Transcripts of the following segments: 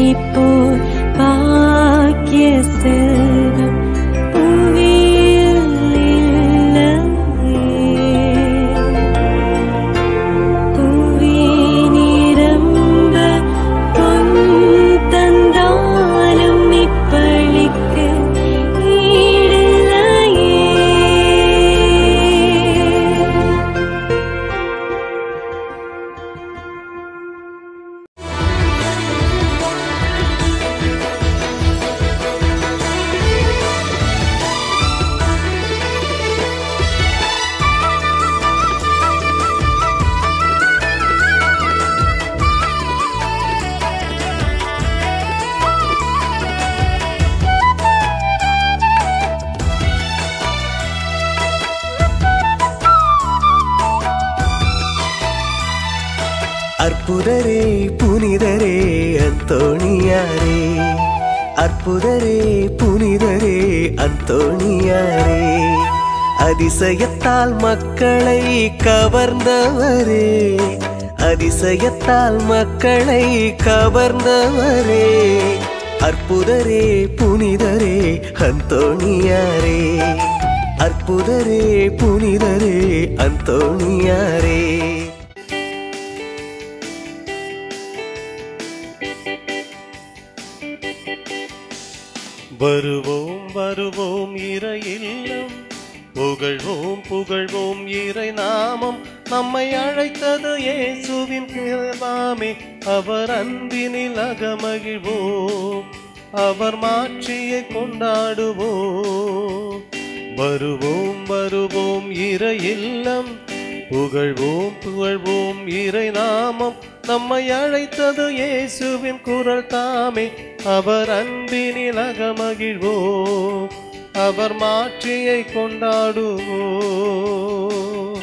உம்மை போல் பாக்கிய செல்வம் புவியில் இல்லையே. புவி நிரம்ப பொன் தந்தாலும் இப்பளிக்கு ஈடில்லையே அற்புதரே புனிதரே அந்தோணியாரே அற்புதரே புனிதரே அந்தோணியாரே அதிசயத்தால் மக்களை கவர்ந்தவரே அதிசயத்தால் மக்களை கவர்ந்தவரே அற்புதரே புனிதரே அந்தோணியாரே அற்புதரே புனிதரே அந்தோணியாரே வருவோம் வருவோம் இறை இல்லம் புகழ்வோம் புகழ்வோம் இறை நாமம் நம்மை அழைத்தது இயேசுவின் கிருபாமே அவர் அன்பினில் அகமகிழ்வோம் அவர் மாட்சியை கொண்டாடுவோம் வருவோம் வருவோம் இறை இல்லம் புகழ்வோம் புகழ்வோம் இறை நாமம் நம்மை அழைத்தது இயேசுவின் குரல் தாமே அவர் அன்பினில் அகமகிழ்வோம் அவர் மாட்சியை கொண்டாடுவோம்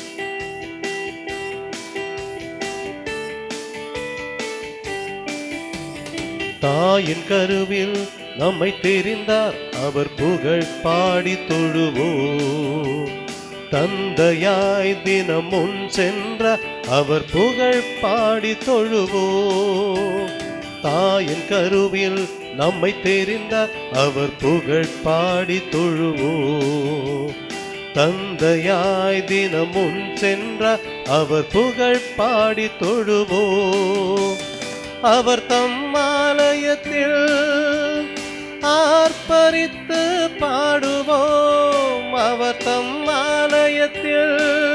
தாயின் கருவில் நம்மை தெரிந்தார் அவர் புகழ் பாடி தொழுவோம் தந்தையாய் தினம் முன் சென்ற அவர் புகழ் பாடி தொழுவோம் தாயின் கருவில் நம்மை தெரிந்தார் அவர் புகழ் பாடி தொழுவோம் தந்தையாய் தினம் முன் சென்ற அவர் புகழ் பாடி தொழுவோம் அவர் தம் ஆலயத்தில் ஆர்ப்பரித்து பாடுவோம் அவர் தம் ஆலயத்தில்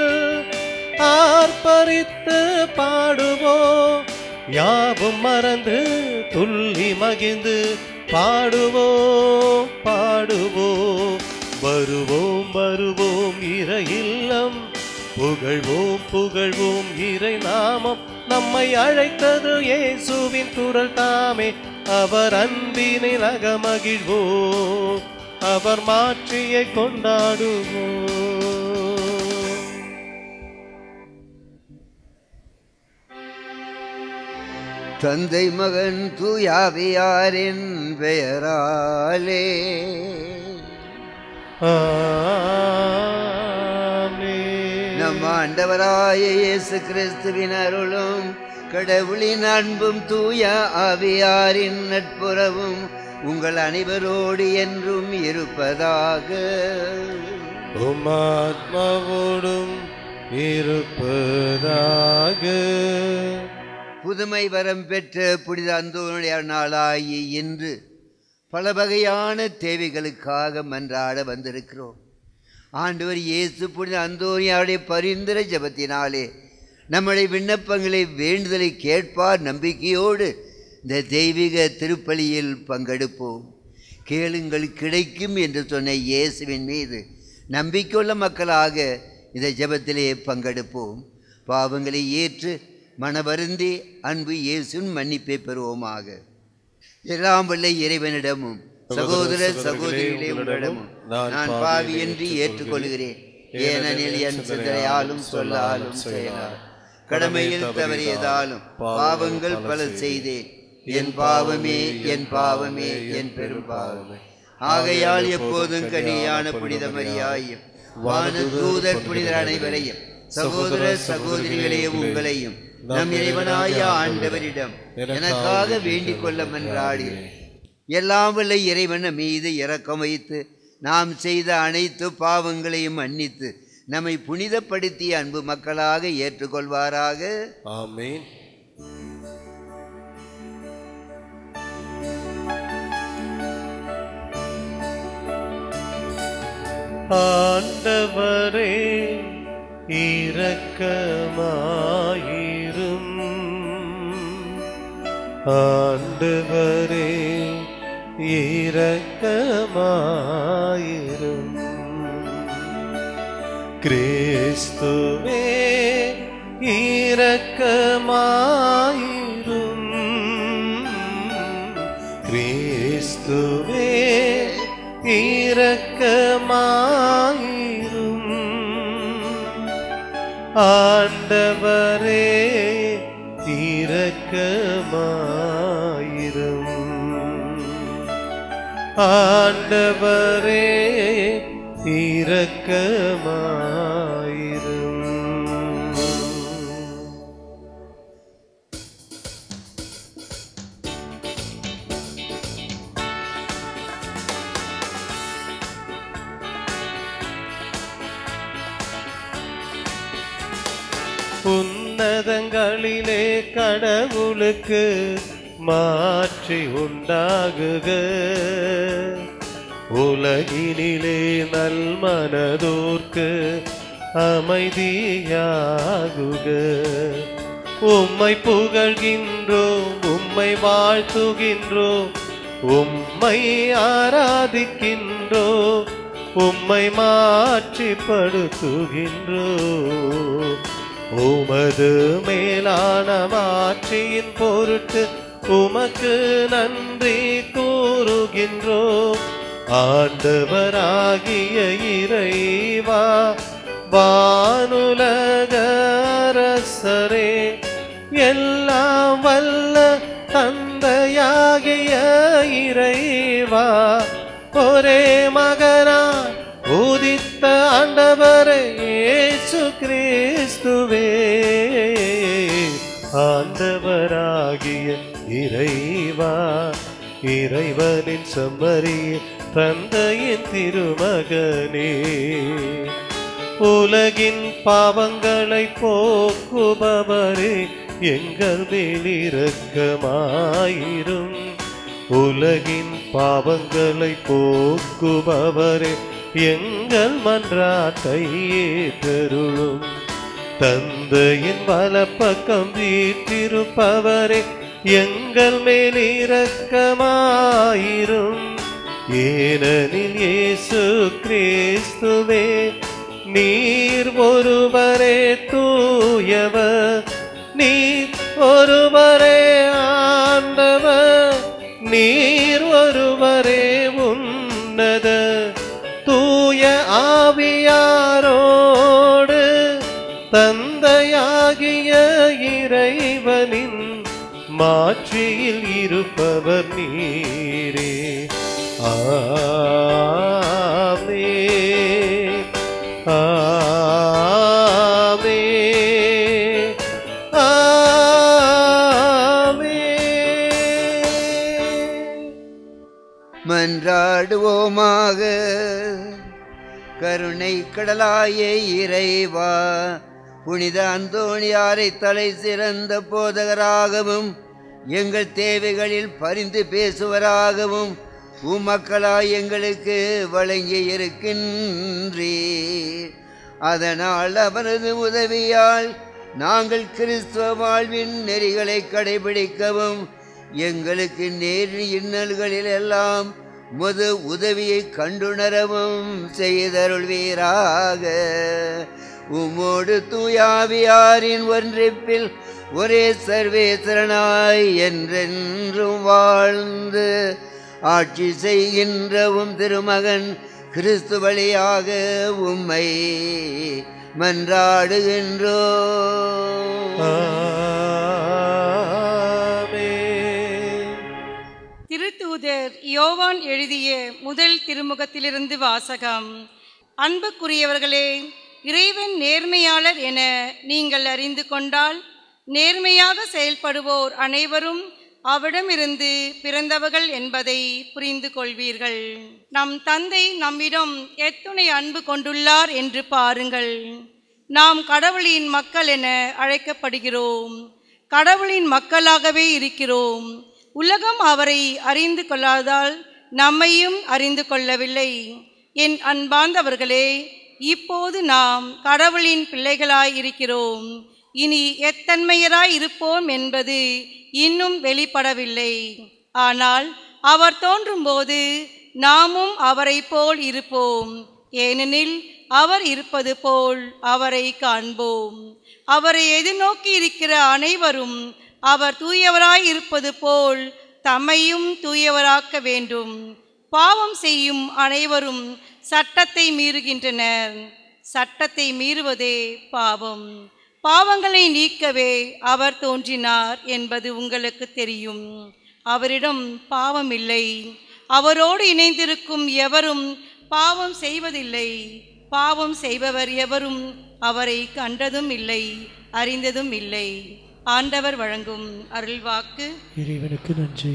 ஆர்ப்பரித்து பாடுவோம் யாவும் மறந்து துள்ளி மகிழ்ந்து பாடுவோம் பாடுவோம் வருவோம் வருவோம் இறை இல்லம் புகழ்வோம் புகழ்வோம் இறை நாமம் நம்மை அழைத்தது இயேசுவின் குரல் தாமே அவர் அன்பினில் அகமகிழ்வோம் அவர் மாட்சியை கொண்டாடுவோம் தந்தை மகன் தூயாவியாரின் பெயராலே ஆமென். நம் ஆண்டவராய இயேசு கிறிஸ்துவின் அருளும் கடவுளின் அன்பும் தூய ஆவியாரின் நட்புறவும் உங்கள் அனைவரோடு என்றும் இருப்பதாக உம் ஆத்மாவோடும் இருப்பதாக புதுமை வரம் பெற்ற புனித அந்தோனுடைய நாளாகி இன்று பல வகையான தேவைகளுக்காக மன்றாட வந்திருக்கிறோம் ஆண்டவர் இயேசு புனித அந்தோனியாருடைய பரிந்துரை ஜெபத்தினாலே நம்முடைய விண்ணப்பங்களை வேண்டுதலை கேட்பார் நம்பிக்கையோடு இந்த தெய்வீக திருப்பலியில் பங்கெடுப்போம் கேளுங்கள் கிடைக்கும் என்று சொன்ன இயேசுவின் மீது நம்பிக்கையுள்ள மக்களாக இந்த ஜெபத்திலே பங்கெடுப்போம் பாவங்களை ஏற்று மனவருந்தி அன்பு இயேசுவின் மன்னிப்பை பெறுவோமாக எல்லாம் வல்ல இறைவனிடமும் சகோதர சகோதரிகளே உங்களிடமும் நான் பாவி என்று ஏற்றுக்கொள்கிறேன் ஏனெனில் என் சிந்தனையாலும் சொல்லாலும் செயலாலும் கடமையில் தவறியதாலும் பாவங்கள் பல செய்தேன் என் பாவமே என் பாவமே என் பெரும் பாவமே ஆகையால் எப்போதும் கனியான புனித மரியாயும் வான தூதர் புனிதர் அனைவரையும் சகோதர சகோதரிகளே உங்களையும் நம் இறைவனாய ஆண்டவரிடம் எனக்காக வேண்டிக் கொள்ள மன்றாடி எல்லாம் வல்ல இறைவன் மீது இரக்கம் வைத்து நாம் செய்த அனைத்து பாவங்களையும் மன்னித்து நம்மை புனிதப்படுத்திய அன்பு மக்களாக ஏற்றுக்கொள்வாராக ஆமென் ஆண்டவரே இரக்கமாயிரும் ஆண்டவரே இரக்கமாயிரும் கிறிஸ்துவே இரக்கமாயிரும் கிறிஸ்துவே இரக்கமாயிரும் ஆண்டவரே இரக்கமாயிரும் ஆண்டவரே இரக்கமாயிரும் உன்னதங்களிலே கடவுளுக்கு மாற்றி உண்டாகுக உலகினிலே நல்மனதோர்க்கு அமைதியாகுக உம்மை புகழ்கின்றோம் உம்மை வாழ்த்துகின்றோம் உம்மை ஆராதிக்கின்றோம் உம்மை மாற்றிப்படுத்துகின்றோம் உமது மேலான மாற்றியின் பொருட்டு உமக்கு நன்றி கூறுகின்றோம் ஆண்டவராகிய இறைவா வானுலக அரசரே எல்லாம் வல்ல தந்தையாகிய இறைவா ஒரே மகனாய் உதித்த ஆண்டவரே இயேசு கிறிஸ்துவே ஆண்டவராகிய இறைவா இறைவனின் செம்மறிய தந்தையின் திருமகனே உலகின் பாவங்களை போக்குபவரே எங்கள் மேல் இரக்கமாயிரும் உலகின் பாவங்களை போக்குபவரே எங்கள் மன்றாட்டை ஏற்றருளும் தந்தையின் வலப்பக்கம் வீற்றிருப்பவரே எங்கள் மேல் இரக்கமாயிரும் ஏனெனில் இயேசு கிறிஸ்துவே நீர் ஒருவரே தூயவர் நீர் ஒருவரே ஆண்டவர் நீர் ஒருவரே உன்னத தூய ஆவியாரோடு தந்தையாகிய இறைவனின் மாற்றியில் இருப்பவர் நீரே ஆமே ஆமே ஆமே மன்றாடுவோமாக கருணை கடலாயே இறைவா புனித அந்தோணியாரை தலை சிறந்த போதகராகவும் எங்கள் தேவைகளில் பரிந்து பேசுவராகவும் உமக்களாய் எங்களுக்கு வழங்கி இருக்கின்றீர் அதனால் அவரது உதவியால் நாங்கள் கிறிஸ்துவ வாழ்வின் நெறிகளை கடைபிடிக்கவும் எங்களுக்கு நேர் இன்னல்களில் எல்லாம் முது உதவியை கண்டுணரவும் செய்தருள்வீராக உம்மோடு தூயாவியாரின் ஒன்றிப்பில் ஒரே சர்வேசரனாய் என்றென்றும் வாழ்ந்து ஆட்சி செய்கின்றவும் திருமகன் கிறிஸ்து வழியாக உம்மை மன்றாடுகின்றோ ஆமென். திருத்தூதர் யோவான் எழுதிய முதல் திருமுகத்திலிருந்து வாசகம் அன்புக்குரியவர்களே இறைவன் நேர்மையாளர் என நீங்கள் அறிந்து கொண்டால் நேர்மையாக செயல்படுவோர் அனைவரும் அவரிடமிருந்து பிறந்தவர்கள் என்பதை புரிந்து கொள்வீர்கள் நம் தந்தை நம்மிடம் எத்துணை அன்பு கொண்டுள்ளார் என்று பாருங்கள் நாம் கடவுளின் மக்கள் என அழைக்கப்படுகிறோம் கடவுளின் மக்களாகவே இருக்கிறோம் உலகம் அவரை அறிந்து கொள்ளாதால் நம்மையும் அறிந்து கொள்ளவில்லை என் அன்பார்ந்தவர்களே இப்போது நாம் கடவுளின் பிள்ளைகளாய் இருக்கிறோம் இனி எத்தன்மையராய் இருப்போம் என்பது இன்னும் வெளிப்படவில்லை ஆனால் அவர் தோன்றும்போது நாமும் அவரைப் போல் இருப்போம் ஏனெனில் அவர் இருப்பது போல் அவரை காண்போம் அவரை எதிர்நோக்கி இருக்கிற அனைவரும் அவர் தூயவராய் இருப்பது போல் தம்மையும் தூயவராக்க வேண்டும் பாவம் செய்யும் அனைவரும் சட்டத்தை மீறுகின்றனர் சட்டத்தை மீறுவதே பாவம் பாவங்களை நீக்கவே அவர் தோன்றினார் என்பது உங்களுக்கு தெரியும் அவரிடம் பாவம் இல்லை அவரோடு இணைந்திருக்கும் எவரும் பாவம் செய்வதில்லை பாவம் செய்பவர் எவரும் அவரை கண்டதும் இல்லை அறிந்ததும் இல்லை ஆண்டவர் வழங்கும் அருள்வாக்கு இறைவனுக்கு நன்றி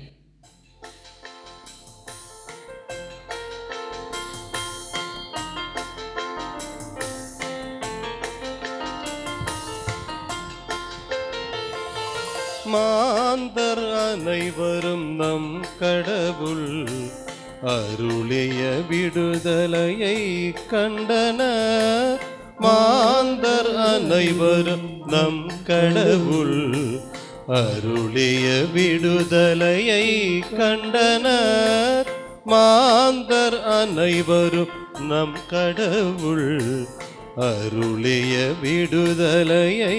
மாந்தர் அனைவரும் நம் கடவுள் அருளிய விடுதலையை கண்டன மாந்தர் அனைவரும் நம் கடவுள் அருளிய விடுதலையை கண்டனர் மாந்தர் அனைவரும் நம் கடவுள் அருளிய விடுதலையை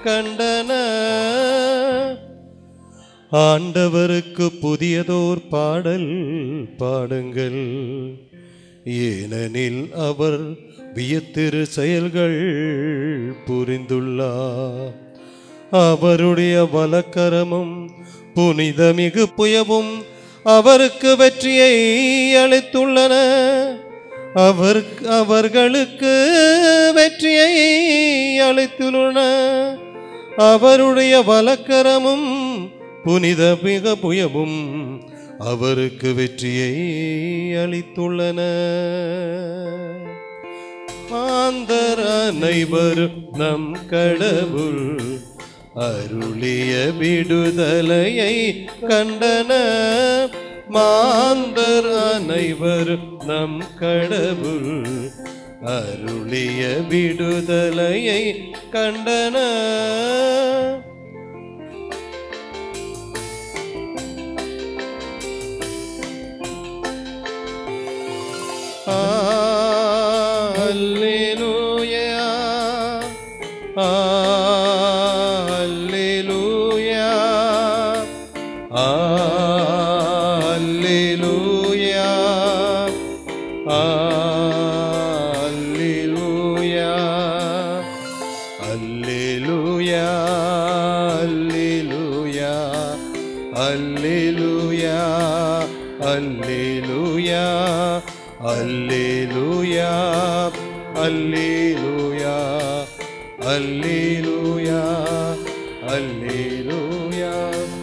கண்டனர் ஆண்டவருக்கு புதியதோர் பாடல் பாடுங்கள் ஏனெனில் அவர் வியத்திரு செயல்கள் புரிந்துள்ளார் அவருடைய வலக்கரமும் புனிதமிகு புயவும் அவருக்கு வெற்றியை அளித்துள்ளன அவர் அவர்களுக்கு வெற்றியை அளித்துள்ளன அவருடைய வலக்கரமும் புனித மிக புயவும் அவருக்கு வெற்றியை அளித்துள்ளன மாந்தர் அனைவரும் நம் கடவுள் அருளிய விடுதலையை கண்டன மாந்தர் அனைவரும் நம் கடவுள் அருளிய விடுதலையை கண்டன Alleluia. Alleluia. Alleluia. Alleluia. Alleluia. Alleluia. Alleluia. Alleluia. Alleluia. Alleluia. Alleluia.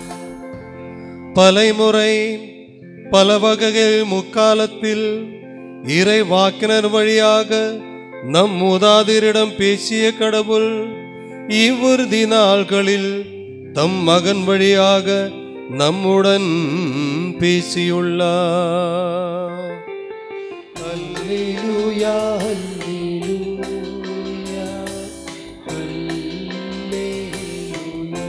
பலைமுறை பல வகைகள் முக்காலத்தில் இறை வாக்கினர் வழியாக நம் மூதாதையரிடம் பேசிய கடவுள் இவ்வுறுதி நாள்களில் தம் மகன் வழியாக நம்முடன் பேசியுள்ளார் அல்லேலூயா அல்லேலூயா அல்லேலூயா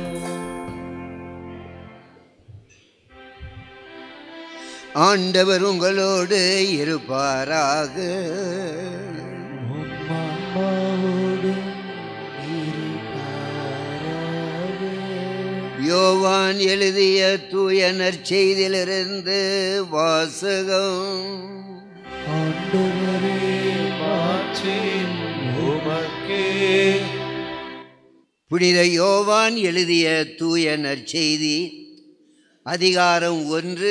ஆண்டவர் உங்களோடு இருப்பாராக யோவான் எழுதிய தூய நற்செய்தியிலிருந்து வாசகம் புனித யோவான் எழுதிய தூய நற்செய்தி அதிகாரம் ஒன்று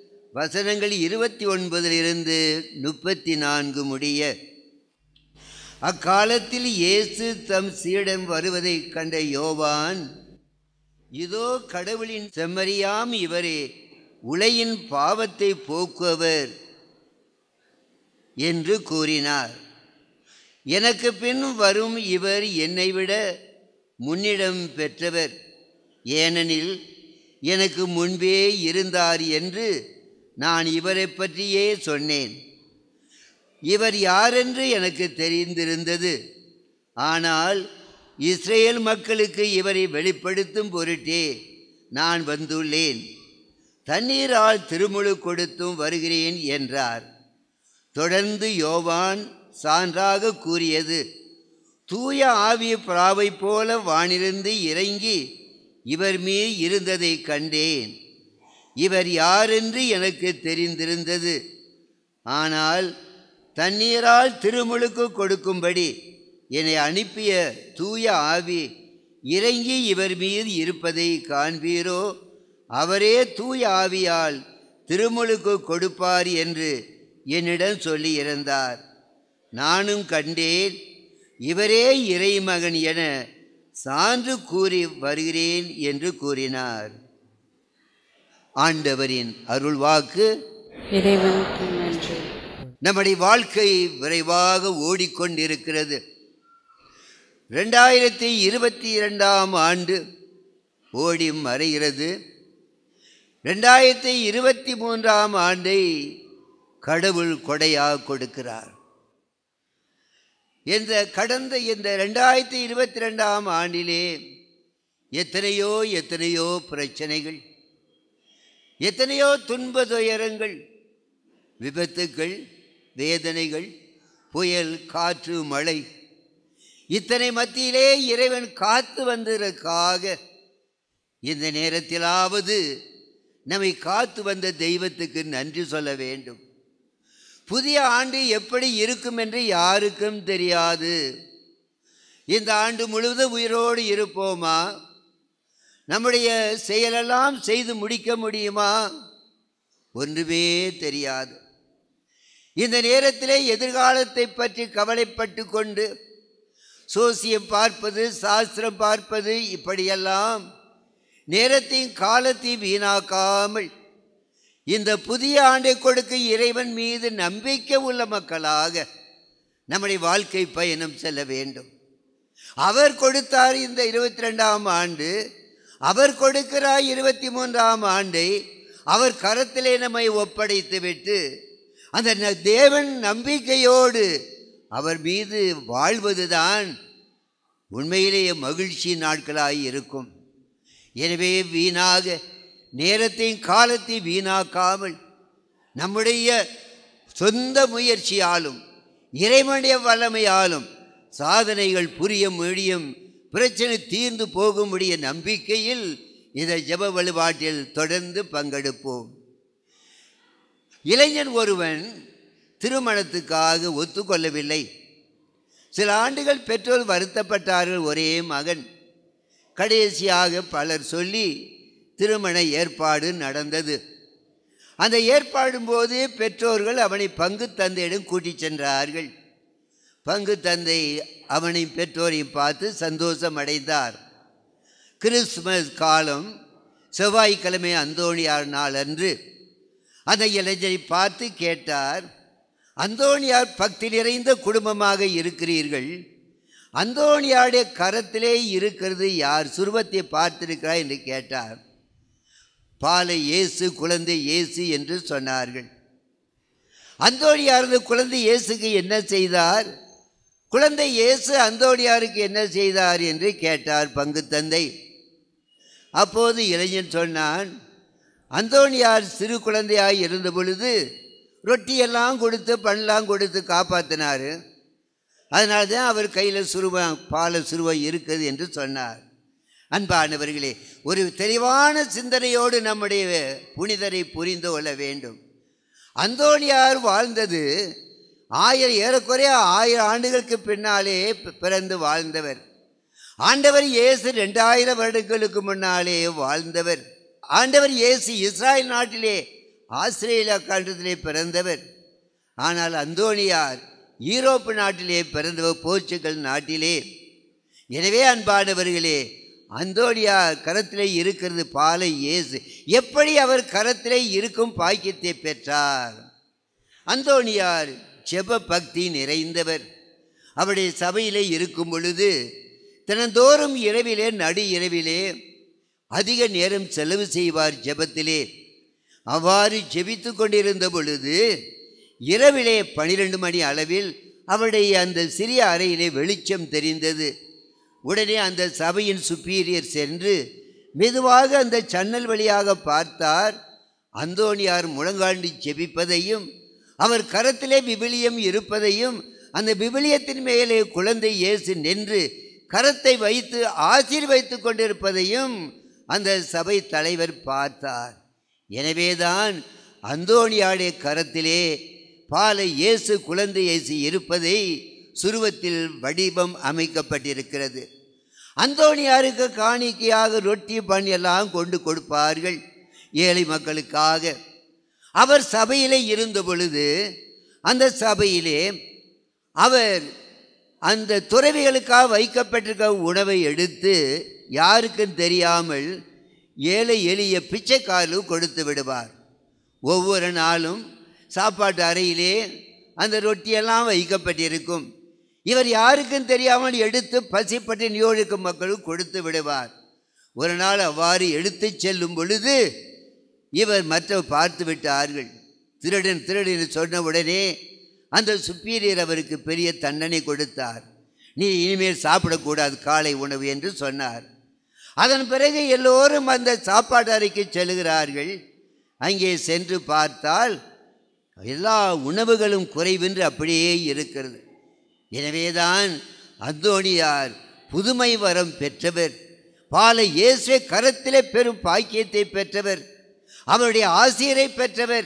வசனங்கள் இருபத்தி ஒன்பதிலிருந்து முப்பத்தி நான்கு முடிய அக்காலத்தில் இயேசு தம் சீடன் வருவதை கண்ட யோவான் இதோ கடவுளின் செம்மறியாம் இவரே உலகின் பாவத்தை போக்குவர் என்று கூறினார் எனக்கு பின் வரும் இவர் என்னை விட முன்னிடம் பெற்றவர் ஏனெனில் எனக்கு முன்பே இருந்தார் என்று நான் இவரை பற்றியே சொன்னேன் இவர் யாரென்று எனக்கு தெரிந்திருந்தது ஆனால் இஸ்ரேல் மக்களுக்கு இவரை வெளிப்படுத்தும் பொருட்டே நான் வந்துள்ளேன் தண்ணீரால் திருமுழு கொடுத்தும் வருகிறேன் என்றார் தொடர்ந்து யோவான் சான்றாக கூறியது தூய ஆவிய பிராவை போல வானிலிருந்து இறங்கி இவர் மீது இருந்ததை கண்டேன் இவர் யாரென்று எனக்கு தெரிந்திருந்தது ஆனால் தண்ணீரால் திருமுழுக்கு கொடுக்கும்படி என்னை அனுப்பிய தூய ஆவி இறங்கி இவர் மீது இருப்பதை காண்பீரோ அவரே தூய ஆவியால் திருமுழுக்கு கொடுப்பார் என்று என்னிடம் சொல்லியிருந்தார் நானும் கண்டேன் இவரே இறைமகன் என சான்று கூறி வருகிறேன் என்று கூறினார் ஆண்டவரின் அருள்வாக்கு இறைவனுக்கு நன்றி நம்முடைய வாழ்க்கை விரைவாக ஓடிக்கொண்டிருக்கிறது ரெண்டாயிரத்தி இருபத்தி இரண்டாம் ஆண்டு ஓடி மறைகிறது ரெண்டாயிரத்தி இருபத்தி மூன்றாம் ஆண்டை கடவுள் கொடையாக கொடுக்கிறார் இந்த கடந்த இந்த ரெண்டாயிரத்தி இருபத்தி ரெண்டாம் ஆண்டிலே எத்தனையோ எத்தனையோ பிரச்சனைகள் எத்தனையோ துன்ப துயரங்கள் விபத்துக்கள் வேதனைகள் புயல் காற்று மழை இத்தனை மத்தியிலே இறைவன் காத்து வந்ததற்காக இந்த நேரத்திலாவது நம்மை காத்து வந்த தெய்வத்துக்கு நன்றி சொல்ல வேண்டும் புதிய ஆண்டு எப்படி இருக்கும் என்று யாருக்கும் தெரியாது இந்த ஆண்டு முழுவதும் உயிரோடு இருப்போமா நம்முடைய செயலெல்லாம் செய்து முடிக்க முடியுமா ஒன்றுமே தெரியாது இந்த நேரத்திலே எதிர்காலத்தை பற்றி கவலைப்பட்டு கொண்டு சோசியம் பார்ப்பது சாஸ்திரம் பார்ப்பது இப்படியெல்லாம் நேரத்தையும் காலத்தையும் வீணாக்காமல் இந்த புதிய ஆண்டை கொடுக்க இறைவன் மீது நம்பிக்கை உள்ள மக்களாக நம்முடைய வாழ்க்கை பயணம் செல்ல வேண்டும் அவர் கொடுத்தார் இந்த இருபத்தி ரெண்டாம் ஆண்டு அவர் கொடுக்கிறார் இருபத்தி மூன்றாம் ஆண்டை அவர் கரத்திலே நம்மை ஒப்படைத்து விட்டு அந்த ந- தேவன் நம்பிக்கையோடு அவர் மீது வாழ்வதுதான் உண்மையிலேயே மகிழ்ச்சி நாட்களாய் இருக்கும் எனவே வீணாக நேரத்தையும் காலத்தையும் வீணாக்காமல் நம்முடைய சொந்த முயற்சியாலும் இறைவனுடைய வல்லமையாலும் சாதனைகள் புரிய முடியும் பிரச்சனை தீர்ந்து போகும்படிய நம்பிக்கையில் இந்த ஜெப வழிபாட்டில் தொடர்ந்து பங்கெடுப்போம் இளைஞன் ஒருவன் திருமணத்துக்காக ஒத்துக்கொள்ளவில்லை சில ஆண்டுகள் பெற்றோர் வருத்தப்பட்டார்கள் ஒரே மகன் கடைசியாக பலர் சொல்லி திருமண ஏற்பாடு நடந்தது அந்த ஏற்பாடும் போது பெற்றோர்கள் அவனை பங்கு தந்தையிடம் கூட்டிச் சென்றார்கள் பங்கு தந்தை அவனை பெற்றோரையும் பார்த்து சந்தோஷம் அடைந்தார் கிறிஸ்துமஸ் காலம் செவ்வாய்க்கிழமை அந்தோணியார் நாள் அன்று அந்த இளைஞரை பார்த்து கேட்டார் அந்தோணியார் பக்தி நிறைந்த குடும்பமாக இருக்கிறீர்கள் அந்தோணியாருடைய கரத்திலே இருக்கிறது யார் சுருவத்தை பார்த்திருக்கிறார் என்று கேட்டார் பாலை இயேசு குழந்தை இயேசு என்று சொன்னார்கள் அந்தோணியார் அந்த குழந்தை இயேசுக்கு என்ன செய்தார் குழந்தை இயேசு அந்தோணியாருக்கு என்ன செய்தார் என்று கேட்டார் பங்கு தந்தை அப்போது இளைஞன் சொன்னான் அந்தோணியார் சிறு குழந்தையாய் இருந்த பொழுது ரொட்டியெல்லாம் கொடுத்து பண்ணலாம் கொடுத்து காப்பாற்றினார் அதனால தான் அவர் கையில் சுருவம் பால சுருவம் இருக்குது என்று சொன்னார் அன்பானவர்களே ஒரு தெளிவான சிந்தனையோடு நம்முடைய புனிதரை புரிந்து கொள்ள வேண்டும் அந்தோணியார் வாழ்ந்தது ஆயிரம் ஏறக்குறைய ஆயிரம் ஆண்டுகளுக்கு பின்னாலே பி- பிறந்து வாழ்ந்தவர் ஆண்டவர் இயேசு ரெண்டாயிரம் வருடங்களுக்கு முன்னாலே வாழ்ந்தவர் ஆண்டவர் இயேசு இஸ்ராயல் நாட்டிலே ஆஸ்திரேலியா கண்டத்திலே பிறந்தவர் ஆனால் அந்தோணியார் ஈரோப்பு நாட்டிலே பிறந்தவர் போர்ச்சுகல் நாட்டிலே எனவே அன்பானவர்களே அந்தோனியா கரத்திலே இருக்கிறது பாலை இயேசு எப்படி அவர் கரத்திலே இருக்கும் பாக்கியத்தை பெற்றார் அந்தோனியார் ஜெப பக்தி நிறைந்தவர் அவருடைய சபையிலே இருக்கும் பொழுது தினந்தோறும் இரவிலே நடு இரவிலே அதிக நேரம் செலவு செய்வார் ஜெபத்திலே அவ்வாறு ஜெபித்து கொண்டிருந்த பொழுது இரவிலே பனிரெண்டு மணி அளவில் அவருடைய அந்த சிறிய அறையிலே வெளிச்சம் தெரிந்தது உடனே அந்த சபையின் சுப்பீரியர் சென்று மெதுவாக அந்த சன்னல் வழியாக பார்த்தார் அந்தோணியார் முழங்காண்டி ஜெபிப்பதையும் அவர் கரத்திலே விவிலியம் இருப்பதையும் அந்த விவிலியத்தின் மேலே குழந்தை இயேசு நின்று கரத்தை வைத்து ஆசீர்வைத்து கொண்டிருப்பதையும் அந்த சபை தலைவர் பார்த்தார் எனவேதான் அந்தோணியாடைய கரத்திலே பாலை இயேசு குழந்தை இயேசு இருப்பதை சுருவத்தில் வடிவம் அமைக்கப்பட்டிருக்கிறது அந்தோணியாருக்கு காணிக்கையாக ரொட்டி பண் எல்லாம் கொண்டு கொடுப்பார்கள் ஏழை மக்களுக்காக அவர் சபையிலே இருந்த பொழுது அந்த சபையிலே அவர் அந்த துறவிகளுக்காக வைக்கப்பட்டிருக்க உணவை எடுத்து யாருக்கும் தெரியாமல் ஏழை எளிய பிச்சைக்காரர்களுக்கு கொடுத்து விடுவார் ஒவ்வொரு நாளும் சாப்பாட்டு அறையிலே அந்த ரொட்டியெல்லாம் வைக்கப்பட்டிருக்கும் இவர் யாருக்கும் தெரியாமல் எடுத்து பசிப்பட்டு நியோஜிக்க மக்களுக்கு கொடுத்து விடுவார் ஒரு நாள் அவ்வாறு எடுத்துச் செல்லும் பொழுது இவர் மற்ற பார்த்து விட்டார்கள் திருடன் திருடன் சொன்ன உடனே அந்த சுப்பீரியர் அவருக்கு பெரிய தண்டனை கொடுத்தார் நீ இனிமேல் சாப்பிடக்கூடாது காலை உணவு என்று சொன்னார் அதன் பிறகு எல்லோரும் அந்த சாப்பாட்டு அறைக்கு செல்கிறார்கள் அங்கே சென்று பார்த்தால் எல்லா உணவுகளும் குறைவின்றி அப்படியே இருக்கிறது எனவேதான் அந்தோணியார் புதுமை வரம் பெற்றவர் பாலை இயேசுவை கரத்திலே பெரும் பாக்கியத்தை பெற்றவர் அவருடைய ஆசிரியரை பெற்றவர்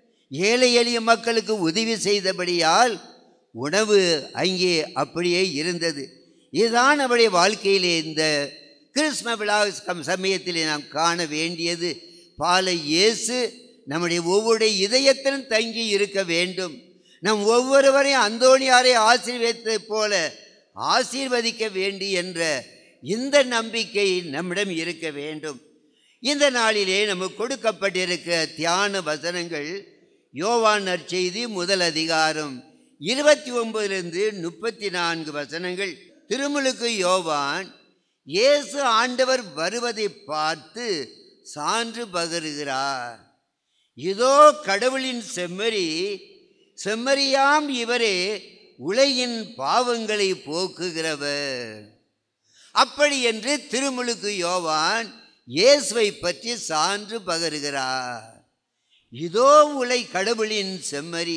ஏழை எளிய மக்களுக்கு உதவி செய்தபடியால் உணவு அங்கே அப்படியே இருந்தது இதுதான் அவருடைய வாழ்க்கையிலே இந்த கிறிஸ்ம விழா சம்- சமயத்திலே நாம் காண வேண்டியது பாலை இயேசு நம்முடைய ஒவ்வொரு இதயத்திலும் தங்கி இருக்க வேண்டும் நம் ஒவ்வொருவரையும் அந்தோணியாரை ஆசீர்வதித்ததைப் போல ஆசீர்வதிக்க வேண்டி என்ற இந்த நம்பிக்கை நம்மிடம் இருக்க வேண்டும் இந்த நாளிலே நமக்கு கொடுக்கப்பட்டிருக்க தியான வசனங்கள் யோவான் நற்செய்தி முதல் அதிகாரம் இருபத்தி ஒன்பதிலிருந்து முப்பத்தி நான்கு வசனங்கள் திருமுழுக்கு யோவான் இயேசு ஆண்டவர் வருவதை பார்த்து சான்று பகருகிறார் இதோ கடவுளின் செம்மறி செம்மறியாம் இவரே உலகின் பாவங்களை போக்குகிறவர் அப்படி என்று திருமுழுக்கு யோவான் இயேசுவை பற்றி சான்று பகருகிறார் இதோ உலை கடவுளின் செம்மறி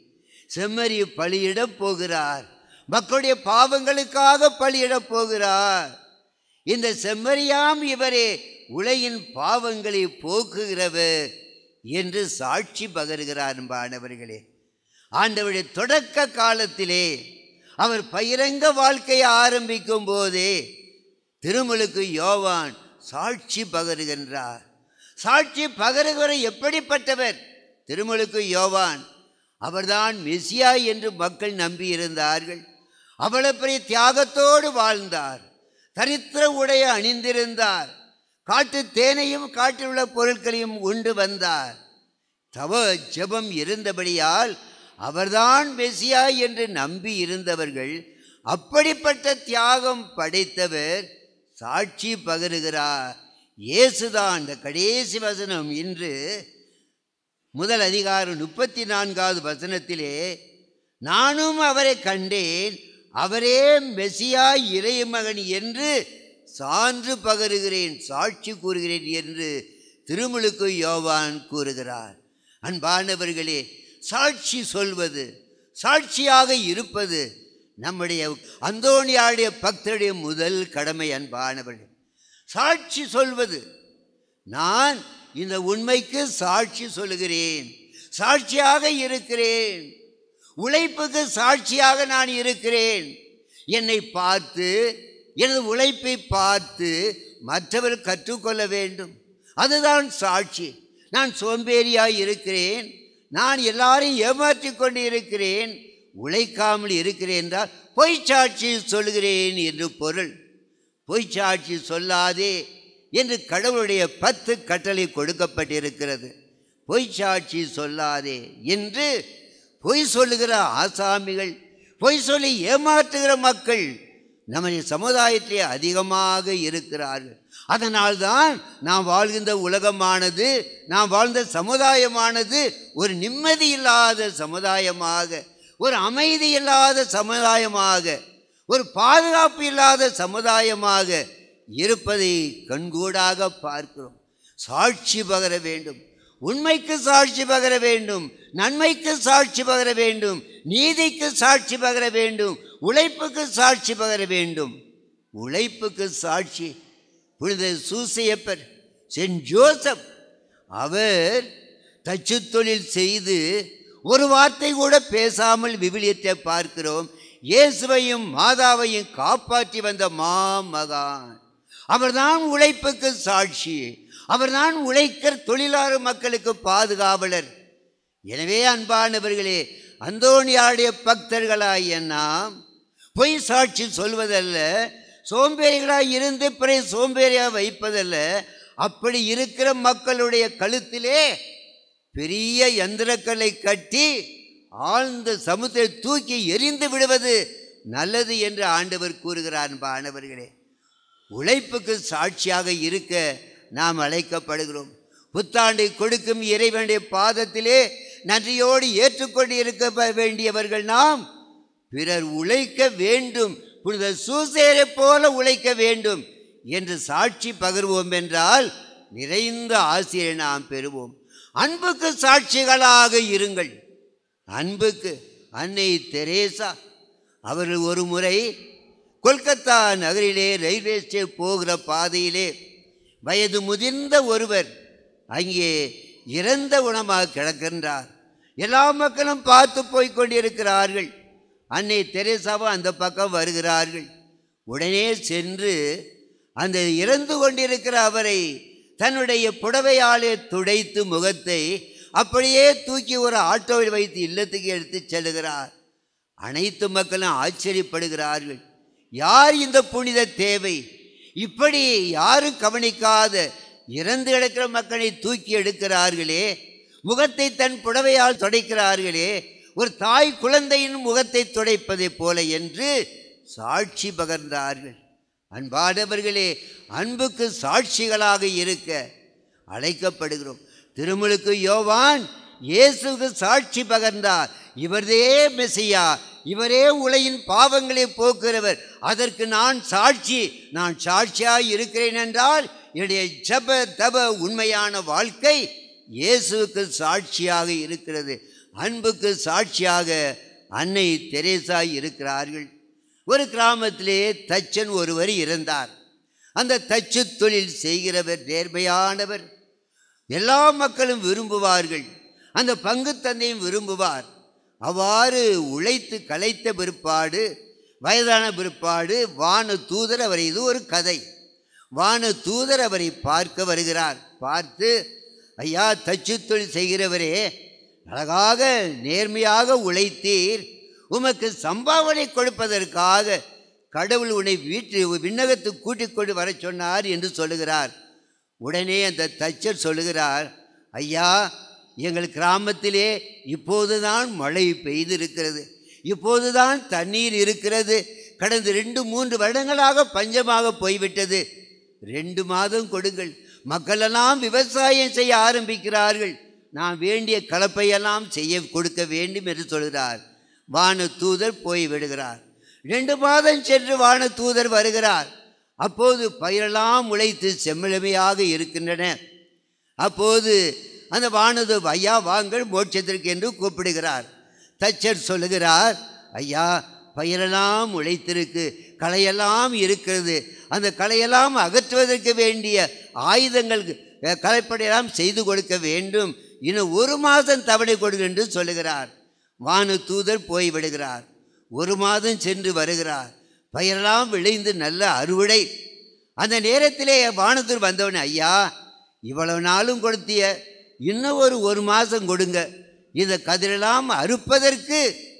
செம்மறி பலியிடப் போகிறார் மக்களுடைய பாவங்களுக்காக பலியிடப் போகிறார் இந்த செம்மறியாம் இவரே உலகின் பாவங்களை போக்குகிறவர் என்று சாட்சி பகருகிறார் அன்பானவர்களே ஆண்டவருடைய தொடக்க காலத்திலே அவர் பகிரங்க வாழ்க்கையை ஆரம்பிக்கும் போதே திருமுழுக்கு யோவான் சாட்சி பகருகின்றார் சாட்சி பகருகிற எப்படிப்பட்டவர் திருமுழுக்கு யோவான் அவர்தான் மெசியா என்று மக்கள் நம்பியிருந்தார்கள் அவ்வளவு பெரிய தியாகத்தோடு வாழ்ந்தார் தரித்திர உடைய அணிந்திருந்தார் காட்டு தேனையும் காட்டில் உள்ள பொருட்களையும் உண்டு வந்தார் தவ ஜெபம் இருந்தபடியால் அவர்தான் மெசியா என்று நம்பி இருந்தவர்கள் அப்படிப்பட்ட தியாகம் படைத்தவர் சாட்சி பகருகிறார் இயேசுதான் இந்த கடைசி வசனம் இன்று முதல் அதிகாரம் முப்பத்தி நான்காவது வசனத்திலே நானும் அவரை கண்டேன் அவரே மெசியா இறைமகன் என்று சான்று பகருகிறேன் சாட்சி கூறுகிறேன் என்று திருமுழுக்கு யோவான் கூறுகிறார் அன்பானவர்களே சாட்சி சொல்வது சாட்சியாக இருப்பது நம்முடைய அந்தோணியாருடைய பக்தருடைய முதல் கடமை அன்பானவர்கள் சாட்சி சொல்வது நான் இந்த உண்மைக்கு சாட்சி சொல்லுகிறேன் சாட்சியாக இருக்கிறேன் உழைப்புக்கு சாட்சியாக நான் இருக்கிறேன் என்னை பார்த்து எனது உழைப்பை பார்த்து மற்றவர் கற்றுக்கொள்ள வேண்டும் அதுதான் சாட்சி நான் சோம்பேறியாய் இருக்கிறேன் நான் எல்லாரையும் ஏமாற்றிக் கொண்டு இருக்கிறேன் உழைக்காமல் இருக்கிறேன் என்றால் பொய்ச்சாட்சி சொல்கிறேன் என்று பொருள் பொய்ச்சாட்சி சொல்லாதே என்று கடவுளுடைய பத்து கட்டளை கொடுக்கப்பட்டிருக்கிறது பொய்ச்சாட்சி சொல்லாதே என்று பொய் சொல்லுகிற ஆசாமிகள் பொய் சொல்லி ஏமாற்றுகிற மக்கள் நமது சமுதாயத்திலே அதிகமாக இருக்கிறார்கள் அதனால்தான் நாம் வாழ்கின்ற உலகமானது நாம் வாழ்ந்த சமுதாயமானது ஒரு நிம்மதி இல்லாத சமுதாயமாக ஒரு அமைதி இல்லாத சமுதாயமாக ஒரு பாதுகாப்பு இல்லாத சமுதாயமாக இருப்பதை கண்கூடாக பார்க்கிறோம் சாட்சி பகர வேண்டும் உண்மைக்கு சாட்சி பகர வேண்டும் நன்மைக்கு சாட்சி பகர வேண்டும் நீதிக்கு சாட்சி பகர வேண்டும் உழைப்புக்கு சாட்சி பகர வேண்டும் உழைப்புக்கு சாட்சி புனித சூசையப்பர் சென்ட் ஜோசப் அவர் தச்சு தொழில் செய்து ஒரு வார்த்தை கூட பேசாமல் விவிலியத்தை பார்க்கிறோம் இயேசுவையும் மாதாவையும் காப்பாற்றி வந்த மாமகான் அவர்தான் உழைப்புக்கு சாட்சி அவர்தான் உழைக்கிற தொழிலாளர் மக்களுக்கு பாதுகாவலர் எனவே அன்பானவர்களே அந்தோணியாருடைய பக்தர்களாகிய நாம் பொய் சாட்சி சொல்வதல்ல சோம்பேறிகளாய் இருந்து பிறகு சோம்பேறியாக வைப்பதல்ல அப்படி இருக்கிற மக்களுடைய கழுத்திலே பெரிய யந்திரக்கல்லை கட்டி ஆழ்ந்த சமுத்திரை தூக்கி எரிந்து விடுவது நல்லது என்று ஆண்டவர் கூறுகிறார் அன்பானவர்களே உழைப்புக்கு சாட்சியாக இருக்க நாம் அழைக்கப்படுகிறோம் புத்தாண்டை கொடுக்கும் இறைவனுடைய பாதத்திலே நன்றியோடு ஏற்றுக்கொண்டு இருக்க ப- வேண்டியவர்கள் நாம் பிறர் உழைக்க வேண்டும் புனித சூசேரை போல உழைக்க வேண்டும் என்று சாட்சி பகர்வோம் என்றால் நிறைந்த ஆசிரியை நாம் பெறுவோம் அன்புக்கு சாட்சிகளாக இருங்கள் அன்புக்கு அன்னை தெரேசா அவர்கள் ஒரு முறை கொல்கத்தா நகரிலே ரயில்வே ஸ்டேஷன் போகிற பாதையிலே வயது முதிர்ந்த ஒருவர் அங்கே இறந்த உணமாக கிடக்கின்றார் எல்லா மக்களும் பார்த்து போய் கொண்டிருக்கிறார்கள் அன்னை தெரேசாவும் அந்த பக்கம் வருகிறார்கள் உடனே சென்று அந்த இறந்து கொண்டிருக்கிற அவரை தன்னுடைய புடவையாலே துடைத்து முகத்தை அப்படியே தூக்கி ஒரு ஆட்டோவில் வைத்து இல்லத்துக்கு எடுத்து செல்லுகிறார் அனைத்து மக்களும் ஆச்சரியப்படுகிறார்கள் யார் இந்த புனித தேவை இப்படி யாரும் கவனிக்காத இறந்து கிடக்கிற மக்களை தூக்கி எடுக்கிறார்களே முகத்தை தன் புடவையால் துடைக்கிறார்களே ஒரு தாய் குழந்தையின் முகத்தை துடைப்பதைப் போல என்று சாட்சி பகர்ந்தார்கள் அன்பானவர்களே அன்புக்கு சாட்சிகளாக இருக்க அழைக்கப்படுகிறோம் திருமுழுக்கு யோவான் இயேசுக்கு சாட்சி பகர்ந்தார் இவரே மெசியா இவரே உலகின் பாவங்களை போக்குகிறவர் அதற்கு நான் சாட்சி நான் சாட்சியாய் இருக்கிறேன் என்றால் என்னுடைய ஜப தப உண்மையான வாழ்க்கை இயேசுவுக்கு சாட்சியாக இருக்கிறது அன்புக்கு சாட்சியாக அன்னை தெரேசா இருக்கிறார்கள் ஒரு கிராமத்திலே தச்சன் ஒருவர் இருந்தார் அந்த தச்சு தொழில் செய்கிறவர் நேர்மையானவர் எல்லா மக்களும் விரும்புவார்கள் அந்த பங்கு தந்தையும் விரும்புவார் அவ்வாறு உழைத்து களைத்த பிற்பாடு வயதான பிற்பாடு வான தூதர் அவரை இது ஒரு கதை வான தூதர் அவரை பார்க்க வருகிறார் பார்த்து ஐயா தச்சு தொழில் செய்கிறவரே அழகாக நேர்மையாக உழைத்தீர் உமக்கு சம்பாவனை கொடுப்பதற்காக கடவுள் உன்னை வீட்டு விண்ணகத்துக்கு கூட்டிக் கொண்டு வரச் சொன்னார் என்று சொல்லுகிறார் உடனே அந்த தச்சர் சொல்லுகிறார் ஐயா எங்கள் கிராமத்திலே இப்போதுதான் மழை பெய்திருக்கிறது இப்போதுதான் தண்ணீர் இருக்கிறது கடந்த ரெண்டு மூன்று வருடங்களாக பஞ்சமாக போய்விட்டது ரெண்டு மாதம் கொடுங்கள் மக்களெல்லாம் விவசாயம் செய்ய ஆரம்பிக்கிறார்கள் நான் வேண்டிய கலப்பையெல்லாம் செய்ய கொடுக்க வேண்டும் என்று சொல்கிறார் வான தூதர் போய் விடுகிறார் ரெண்டு மாதம் சென்று வான தூதர் வருகிறார் அப்போது பயிரெல்லாம் உழைத்து செம்மிழமையாக இருக்கின்றன அப்போது அந்த வானது ஐயா வாங்கள் மோட்சத்திற்கு என்று கூப்பிடுகிறார் தச்சர் சொல்லுகிறார் ஐயா பயிரெல்லாம் உழைத்திருக்கு களையெல்லாம் இருக்கிறது அந்த களையெல்லாம் அகற்றுவதற்கு வேண்டிய ஆயுதங்கள் அஹ், கலைப்படையெல்லாம் செய்து கொடுக்க வேண்டும் இன்னும் ஒரு மாதம் தவணை கொடுங்க என்று சொல்லுகிறார் வானு தூதர் போய் விடுகிறார் ஒரு மாதம் சென்று வருகிறார் பயிரெல்லாம் விளைந்து நல்ல அறுவடை அந்த நேரத்திலே வானத்தூர் வந்தவனே ஐயா இவ்வளவு நாளும் கொடுத்திய இன்னும் ஒரு ஒரு மாதம் கொடுங்க இந்த கதிரெல்லாம் அறுப்பதற்கு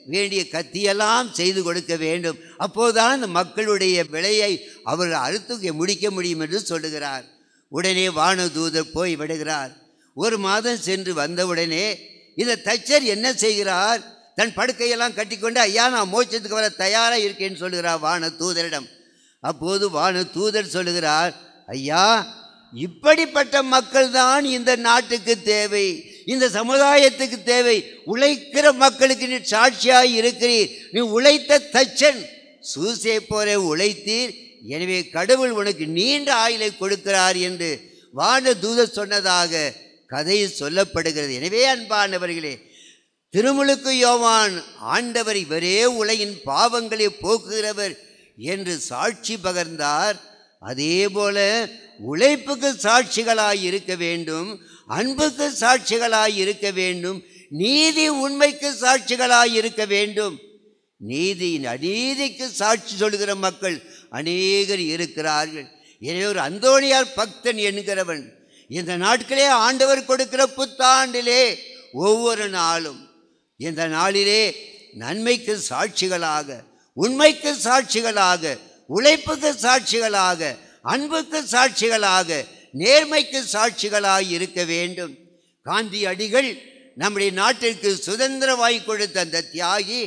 வேண்டிய கத்தியெல்லாம் செய்து கொடுக்க வேண்டும் அப்போதுதான் அந்த மக்களுடைய விலையை அவர்கள் அறுத்து முடிக்க முடியும் என்று சொல்லுகிறார் உடனே வானதூதர் போய் விடுகிறார் ஒரு மாதம் சென்று வந்தவுடனே இந்த தச்சர் என்ன செய்கிறார் தன் படுக்கையெல்லாம் கட்டிக்கொண்டு ஐயா நான் மோட்சத்துக்கு வர தயாராக இருக்கேன்னு சொல்லுகிறார் வான தூதரிடம் அப்போது வான தூதர் சொல்லுகிறார் ஐயா இப்படிப்பட்ட மக்கள் தான் இந்த நாட்டுக்கு தேவை இந்த சமுதாயத்துக்கு தேவை உழைக்கிற மக்களுக்கு நீ சாட்சியாய் இருக்கிறீர் நீ உழைத்த தச்சன் சூசை போல உழைத்தீர் எனவே கடவுள் உனக்கு நீண்ட ஆயுளை கொடுக்கிறார் என்று வான தூதர் சொன்னதாக கதை சொல்லப்படுகிறது எனவே அன்பானவர்களே திருமுழுக்கு யோவான் ஆண்டவர் இவரே உலகின் பாவங்களை போக்குகிறவர் என்று சாட்சி பகர்ந்தார் அதே போல உழைப்புக்கு சாட்சிகளாய் இருக்க வேண்டும் அன்புக்கு சாட்சிகளாய் இருக்க வேண்டும் நீதி உண்மைக்கு சாட்சிகளாய் இருக்க வேண்டும் நீதி அநீதிக்கு சாட்சி சொல்கிற மக்கள் அநேகர் இருக்கிறார்கள் எனவே ஒரு அந்தோணியார் பக்தன் என்கிறவன் இந்த நாட்களே ஆண்டவர் கொடுக்கிற புத்தாண்டிலே ஒவ்வொரு நாளும் இந்த நாளிலே நன்மைக்கு சாட்சிகளாக உண்மைக்கு சாட்சிகளாக உழைப்புக்கு சாட்சிகளாக அன்புக்கு சாட்சிகளாக நேர்மைக்கு சாட்சிகளாக இருக்க வேண்டும் காந்தி அடிகள் நம்முடைய நாட்டிற்கு சுதந்திரம் வாங்கி கொடுத்த அந்த தியாகி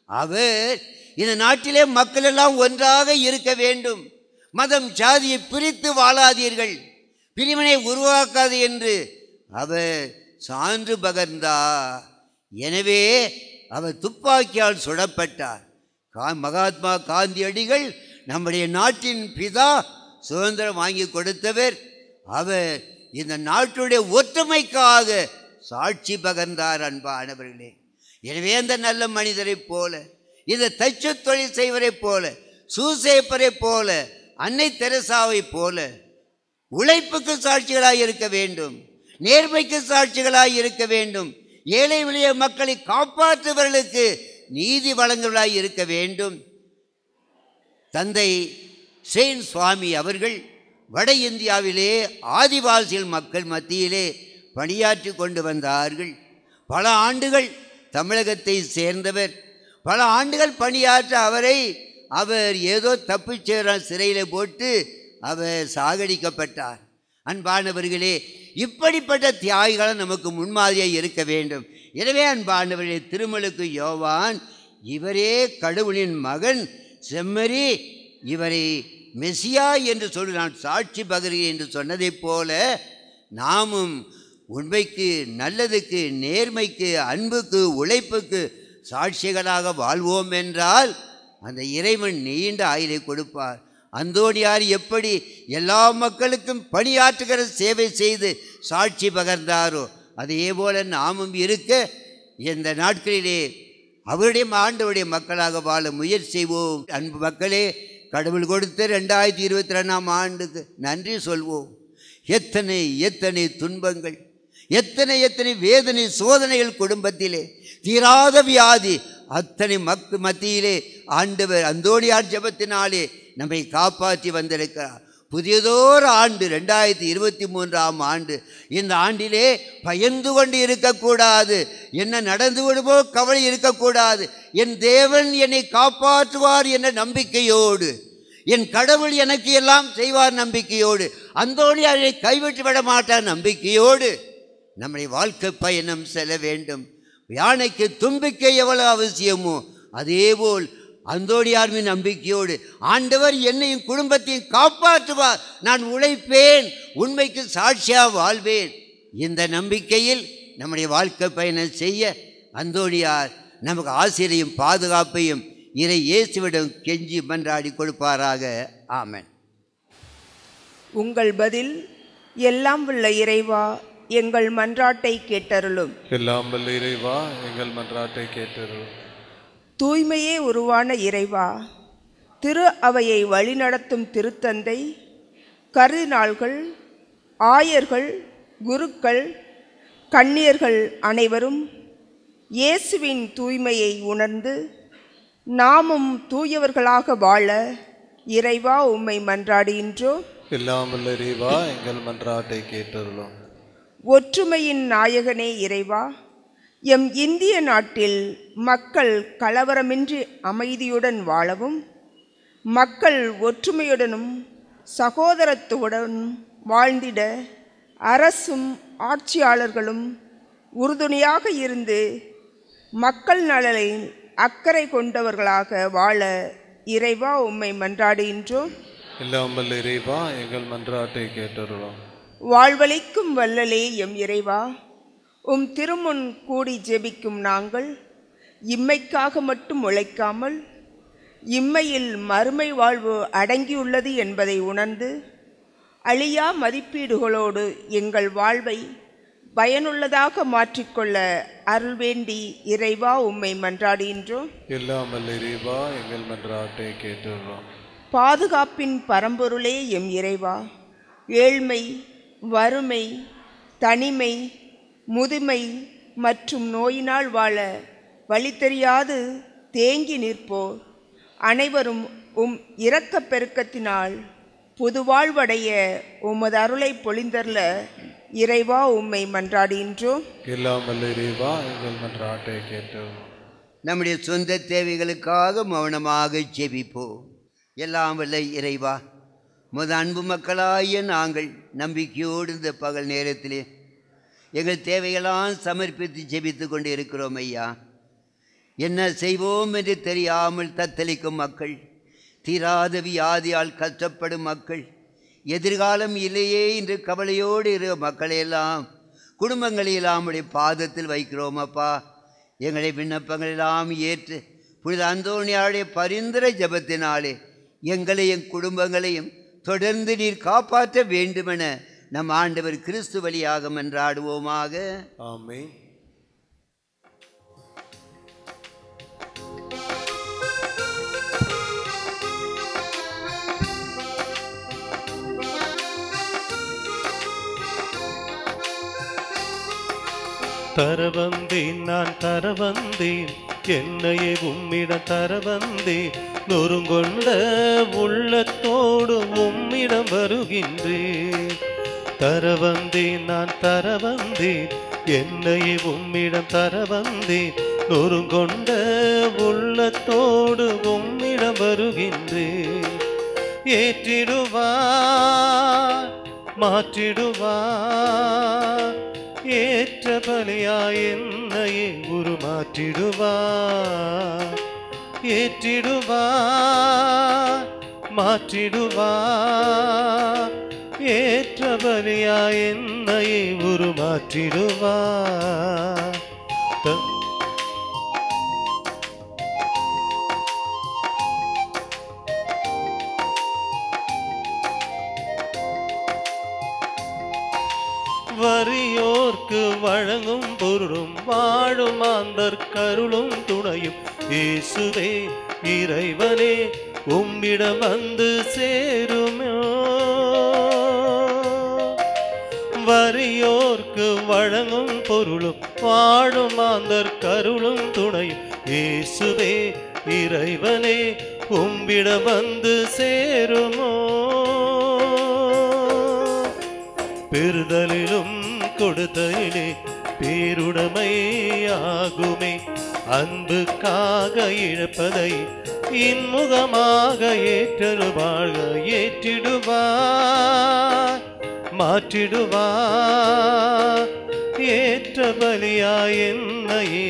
அவர் இந்த நாட்டிலே மக்கள் எல்லாம் ஒன்றாக இருக்க வேண்டும் மதம் ஜாதியை பிரித்து வாழாதீர்கள் பிரிவினை உருவாக்காது என்று அவர் சான்று பகர்ந்தார் எனவே அவர் துப்பாக்கியால் சுடப்பட்டார் கா மகாத்மா காந்தியடிகள் நம்முடைய நாட்டின் பிதா சுதந்திரம் வாங்கி கொடுத்தவர் அவர் இந்த நாட்டுடைய ஒற்றுமைக்காக சாட்சி பகர்ந்தார் அன்பானவர்களே எனவே அந்த நல்ல மனிதரைப் போல இந்த தச்சு தொழில் செய்வரைப் போல சூசேப்பரைப் போல அன்னை தெரசாவைப் போல உழைப்புக்கு சாட்சிகளாய் இருக்க வேண்டும் நேர்மைக்கு சாட்சிகளாய் இருக்க வேண்டும் ஏழை எளிய மக்களை காப்பாற்றுபவர்களுக்கு நீதி வழங்குவதாய் இருக்க வேண்டும் தந்தை செயின் சுவாமி அவர்கள் வட இந்தியாவிலே ஆதிவாசிகள் மக்கள் மத்தியிலே பணியாற்றி கொண்டு வந்தார்கள் பல ஆண்டுகள் தமிழகத்தை சேர்ந்தவர் பல ஆண்டுகள் பணியாற்ற அவரை அவர் ஏதோ தப்பிச் சேர சிறையில் போட்டு அவர் சாகடிக்கப்பட்டார் அன்பானவர்களே இப்படிப்பட்ட தியாகிகளும் நமக்கு முன்மாதிரியாக இருக்க வேண்டும் எனவே அன்பானவர்களே திருமலுக்கு யோவான் இவரே கடவுளின் மகன் செம்மறி இவரை மெசியா என்று சொல்லி நான் சாட்சி பகர்கிறேன் என்று சொன்னதைப் போல நாமும் உண்மைக்கு நல்லதுக்கு நேர்மைக்கு அன்புக்கு உழைப்புக்கு சாட்சிகளாக வாழ்வோம் என்றால் அந்த இறைவன் நீண்ட ஆயுளை கொடுப்பார் அந்தோணியார் எப்படி எல்லா மக்களுக்கும் பணியாற்றுகிற சேவை செய்து சாட்சி பகர்ந்தாரோ அதே போல நாமும் இருக்க இந்த நாட்களிலே அவருடைய ஆண்டவருடைய மக்களாக வாழ முயற்சி செய்வோம் அன்பு மக்களே கடவுள் கொடுத்த ரெண்டாயிரத்தி இருபத்தி ரெண்டாம் ஆண்டுக்கு நன்றி சொல்வோம் எத்தனை எத்தனை துன்பங்கள் எத்தனை எத்தனை வேதனை சோதனைகள் குடும்பத்திலே தீராத வியாதி அத்தனை மக்கு மத்தியிலே ஆண்டவர் அந்தோணியார் ஜபத்தினாலே நம்மை காப்பாற்றி வந்திருக்கிறார் புதியதோர் ஆண்டு ரெண்டாயிரத்தி இருபத்தி மூன்றாம் ஆண்டு இந்த ஆண்டிலே பயந்து கொண்டு இருக்கக்கூடாது என்ன நடந்து விடுமோ கவலை இருக்கக்கூடாது என் தேவன் என்னை காப்பாற்றுவார் என்ற நம்பிக்கையோடு என் கடவுள் எனக்கு எல்லாம் செய்வார் நம்பிக்கையோடு அந்தோணி அதை கைவிட்டு விட மாட்டார் நம்பிக்கையோடு நம்முடைய வாழ்க்கை பயணம் செல்ல வேண்டும் யானைக்கு தும்பிக்கை எவ்வளவு அவசியமோ அதேபோல் அந்தோடியார்மின் நம்பிக்கையோடு ஆண்டவர் என்னையும் குடும்பத்தையும் காப்பாற்றுவார் நான் உழைப்பேன் உண்மைக்கு சாட்சியாக வாழ்வேன் இந்த நம்பிக்கையில் நம்முடைய வாழ்க்கை பயணம் செய்ய அந்தோணியார் நமக்கு ஆசிரியையும் பாதுகாப்பையும் இறை இயேசுவிடம் கெஞ்சி மன்றாடி கொடுப்பாராக ஆமென் உங்கள் பதில் எல்லாம் உள்ள இறைவா எங்கள் மன்றாட்டை கேட்டருளும் எல்லாம் வல்ல இறைவா எங்கள் மன்றாட்டை கேட்டருளும் தூய்மையே உருவான இறைவா திரு அவையை வழிநடத்தும் திருத்தந்தை கருநாள்கள் ஆயர்கள் குருக்கள் கன்னியர்கள் அனைவரும் இயேசுவின் தூய்மையை உணர்ந்து நாமும் தூயவர்களாக வாழ இறைவா உம்மை மன்றாடுகின்றோம் எல்லாம் வல்ல இறைவா எங்கள் மன்றாட்டை கேட்டருளும் ஒற்றுமையின் நாயகனே இறைவா எம் இந்திய நாட்டில் மக்கள் கலவரமின்றி அமைதியுடன் வாழவும் மக்கள் ஒற்றுமையுடனும் சகோதரத்துவனும் வாழ்ந்திட அரசும் ஆட்சியாளர்களும் உறுதுணையாக இருந்து மக்கள் நலனில் அக்கறை கொண்டவர்களாக வாழ இறைவா உம்மை மன்றாடுகின்றோம் எல்லாம் வல்ல இறைவா எங்கள் மன்றாட்டை கேட்டருளும் வாழ்வளிக்கும் வல்லலே எம் இறைவா உம் திருமுன் கூடி ஜெபிக்கும் நாங்கள் இம்மைக்காக மட்டும் உழைக்காமல் இம்மையில் மறுமை வாழ்வு அடங்கியுள்ளது என்பதை உணர்ந்து அழியா மதிப்பீடுகளோடு எங்கள் வாழ்வை பயனுள்ளதாக மாற்றிக்கொள்ள அருள் வேண்டி இறைவா உம்மை மன்றாடுகின்றோம் எல்லாம் வல்ல இறைவா எங்கள் மன்றாட்டை கேட்டருளும் பாதுகாப்பின் பரம்பொருளே எம் இறைவா ஏழ்மை வறுமை தனிமை முதுமை மற்றும் நோயினால் வாழ வழி தெரியாது தேங்கி நிற்போர் அனைவரும் உம் இரக்கப் பெருக்கத்தினால் புதுவாழ்வடைய உமது அருளை பொழிந்தர்ல இறைவா உம்மை மன்றாடுகின்றோம் எல்லாம் வல்ல இறைவா எங்கள் மன்றாட்டை கேட்டருளும் நம்முடைய சொந்த தேவைகளுக்காக மௌனமாக ஜெபிப்போம் எல்லாம் வல்ல இறைவா முத அன்பு மக்களாகிய நாங்கள் நம்பிக்கையோடு இந்த பகல் நேரத்திலே எங்கள் தேவையெல்லாம் சமர்ப்பித்து ஜெபித்து கொண்டு இருக்கிறோம் ஐயா என்ன செய்வோம் என்று தெரியாமல் தத்தளிக்கும் மக்கள் தீராத வியாதியால் கஷ்டப்படும் மக்கள் எதிர்காலம் இல்லையே என்று கவலையோடு இரு மக்களையெல்லாம் குடும்பங்களையெல்லாம் உடைய பாதத்தில் வைக்கிறோம் அப்பா எங்களை விண்ணப்பங்களெல்லாம் ஏற்று புனித அந்தோணியாருடைய பரிந்துரை ஜெபத்தினாலே எங்களையும் குடும்பங்களையும் தொடர்ந்து நீர் காப்பாற்ற வேண்டுமென நம் ஆண்டவர் கிறிஸ்து வழியாக மன்றாடுவோமாக ஆமென் தர வந்தேன் நான் தர வந்தேன் என்னையே உம்மிடம் தர வந்தேன் நொறுங்கொண்ட உள்ளத்தோடு உம்மிடம் வருகின்றேன் தர வந்தேன் நான் தர வந்தேன் என்னையே உம்மிடம் தர வந்தேன் நொறுங்கொண்ட உள்ளத்தோடு உம்மிடம் வருகின்றேன் ஏற்றிடுவார் மாற்றிடுவார் ஏற்ற பலியாய் என்னையே உருமாற்றிடுவார் ஏற்றிடுவார் மாற்றிடுவார் ஏற்ற பலியாய் என்னையே உருமாற்றிடுவார் த- வறியோர்க்கு வழங்கும் பொருளும் வாழும் மாந்தர் கருளும் துணையும் இயேசுவே இறைவனே உம்மிடம் வந்து சேருமோ வறியோர்க்கு வழங்கும் பொருளும் வாழும் மாந்தர் கருளும் துணையும் இயேசுவே இறைவனே உம்மிடம் வந்து சேருமோ பெறுதலிலும் கொடுத்தலிலே பேருடைமையாகுமே அன்புக்காக இழப்பதை இன்முகமாக ஏற்றருவாழ்க ஏற்றிடுவார் மாற்றிடுவார் ஏற்ற பலியாய் என்னையே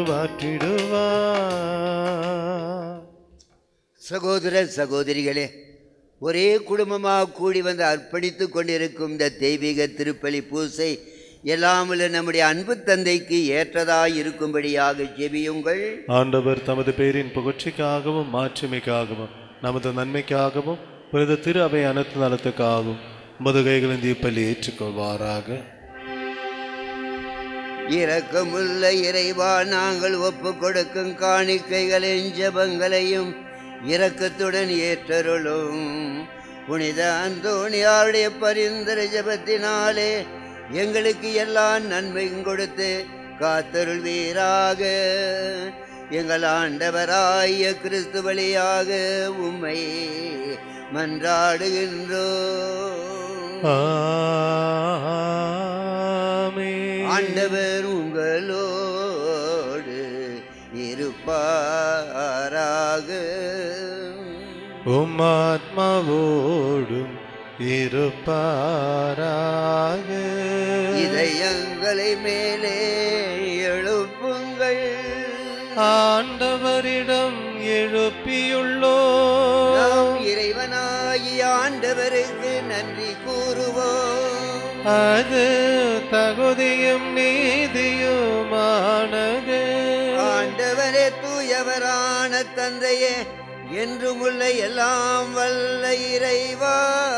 உருவாற்றிடுவார் சகோதர சகோதரிகளே ஒரே குடும்பமாக கூடி வந்து அர்ப்பணித்து கொண்டிருக்கும் இந்த தெய்வீக திருப்பலி பூசை எல்லாம் உள்ள நம்முடைய அன்பு தந்தைக்கு ஏற்றதாய் இருக்கும்படியாக ஜெபியுங்கள் ஆண்டவர் தமது பேரின் புகழ்ச்சிக்காகவும் மாட்சிமைக்காகவும் நமது நன்மைக்காகவும் புனித திரு அவை அனைத்து நலத்துக்காகவும் முதுகைகளின் தீப்பலி ஏற்றுக்கொள்வாராக இரக்கமுள்ள இறைவா நாங்கள் ஒப்பு கொடுக்கும் காணிக்கைகளின் ஜெபங்களையும் இரக்கத்துடன் ஏற்றருளும் புனித அந்தோணியாருடைய பரிந்துரை ஜெபத்தினாலே எங்களுக்கு எல்லா நன்மையும் கொடுத்து காத்தருள் வீராக எங்கள் ஆண்டவராய கிறிஸ்து வழியாக உம்மை மன்றாடுகின்றோம் ஆமென். ஆண்டவர் உங்களோடு உம்மாத்மாவோடும் இருப்பாராக இதயங்களை மேலே எழுப்புங்கள் ஆண்டவரிடம் எழுப்பியுள்ளோ நாம் இறைவனாகிய ஆண்டவருக்கு நன்றி கூறுவோம் அது தகுதியும் நீதியுமானது ஆண்டவரே தூயவரான தந்தையே என்றும் உள்ள எல்லாம் வல்ல இறைவா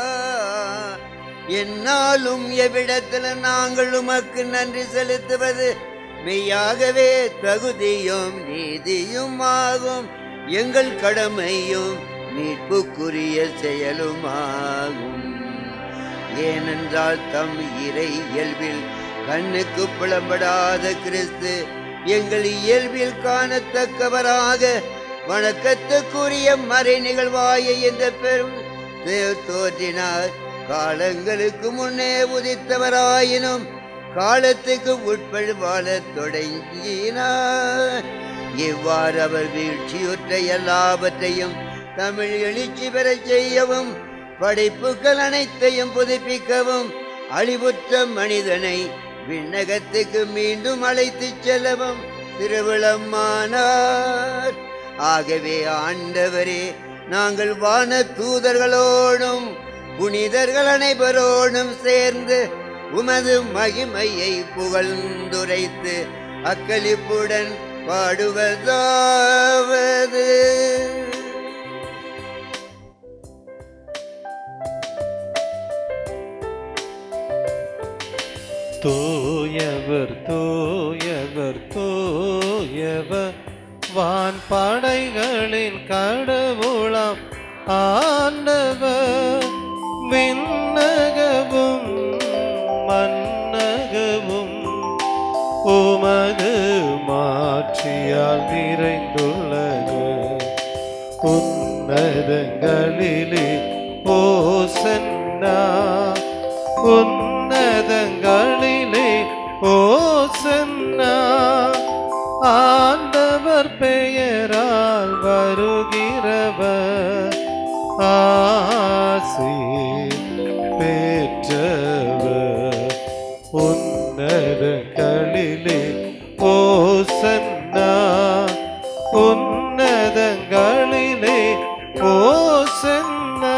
என்னாலும் எவ்விடத்தில் நாங்கள் உமக்கு நன்றி செலுத்துவது மெய்யாகவே தகுதியும் நீதியும் ஆகும் எங்கள் கடமையும் மீட்புக்குரிய செயலுமாகும் ஏனென்றால் தம் இறை இயல்பில் கண்ணுக்கு புலம்படாத கிறிஸ்து எங்கள் இயல்பில் காணத்தக்கவராக வணக்கத்துக்குரிய மறை நிகழ்வாய இந்த பெரும் தே- தோற்றினார் காலங்களுக்கு முன்னே உதித்தவராயினும் காலத்துக்கு உட்படு வாழத் தொடங்கினார் இவ்வாறு அவர் வீழ்ச்சியுற்ற எல்லாவற்றையும் தமிழ் எழுச்சி பெறச் செய்யவும் படைப்புகள் அனைத்தையும் புதுப்பிக்கவும் அழிவுற்ற மனிதனை விண்ணகத்துக்கு மீண்டும் அழைத்துச் செல்லவும் திருவிழமானார் ஆகவே ஆண்டவரே நாங்கள் வான தூதர்களோடும் புனிதர்கள் அனைவரோடும் சேர்ந்து உமது மகிமையை புகழ்ந்துரைத்து அக்களிப்புடன் பாடுவதாவது தூயவர் தூயவர் தூயவர் வான் படைகளின் கடவுளாம் ஆண்டவர் விண்ணகவும் மன்னகவும் உமது மாட்சியால் நிறைந்துள்ளது உன்னதங்களிலே ஓசன்னா உன்னதங்களிலே ஓசன்னா ஆண்டவர் பெயரால் வருகிறவர் ஆசி பெற்றவர் உன்னதங்களிலே ஓசன்னா உன்னதங்களிலே ஓசன்னா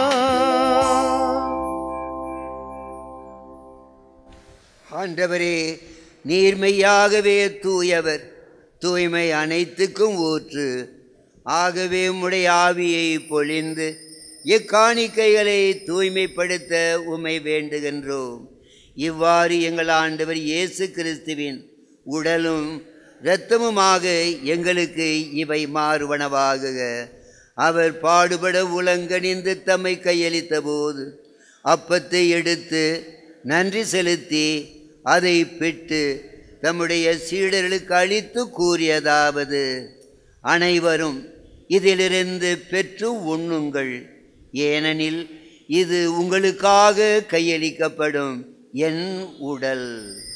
ஆண்டவரே நீர்மையாகவே தூயவர் தூய்மை அனைத்துக்கும் ஊற்று ஆகவே உம்முடைய ஆவியை பொழிந்து இக்காணிக்கைகளை தூய்மைப்படுத்த உமை வேண்டுகின்றோம் இவ்வாறு எங்கள் ஆண்டவர் இயேசு கிறிஸ்துவின் உடலும் இரத்தமுமாக எங்களுக்கு இவை மாறுவனவாகுக அவர் பாடுபட உலங்கணிந்து தம்மை கையளித்த போது அப்பத்தை எடுத்து நன்றி செலுத்தி அதை பெற்று தம்முடைய சீடர்களுக்கு அளித்து கூறியதாவது அனைவரும் இதிலிருந்து பெற்று உண்ணுங்கள் ஏனெனில் இது உங்களுக்காக கையளிக்கப்படும் என் உடல்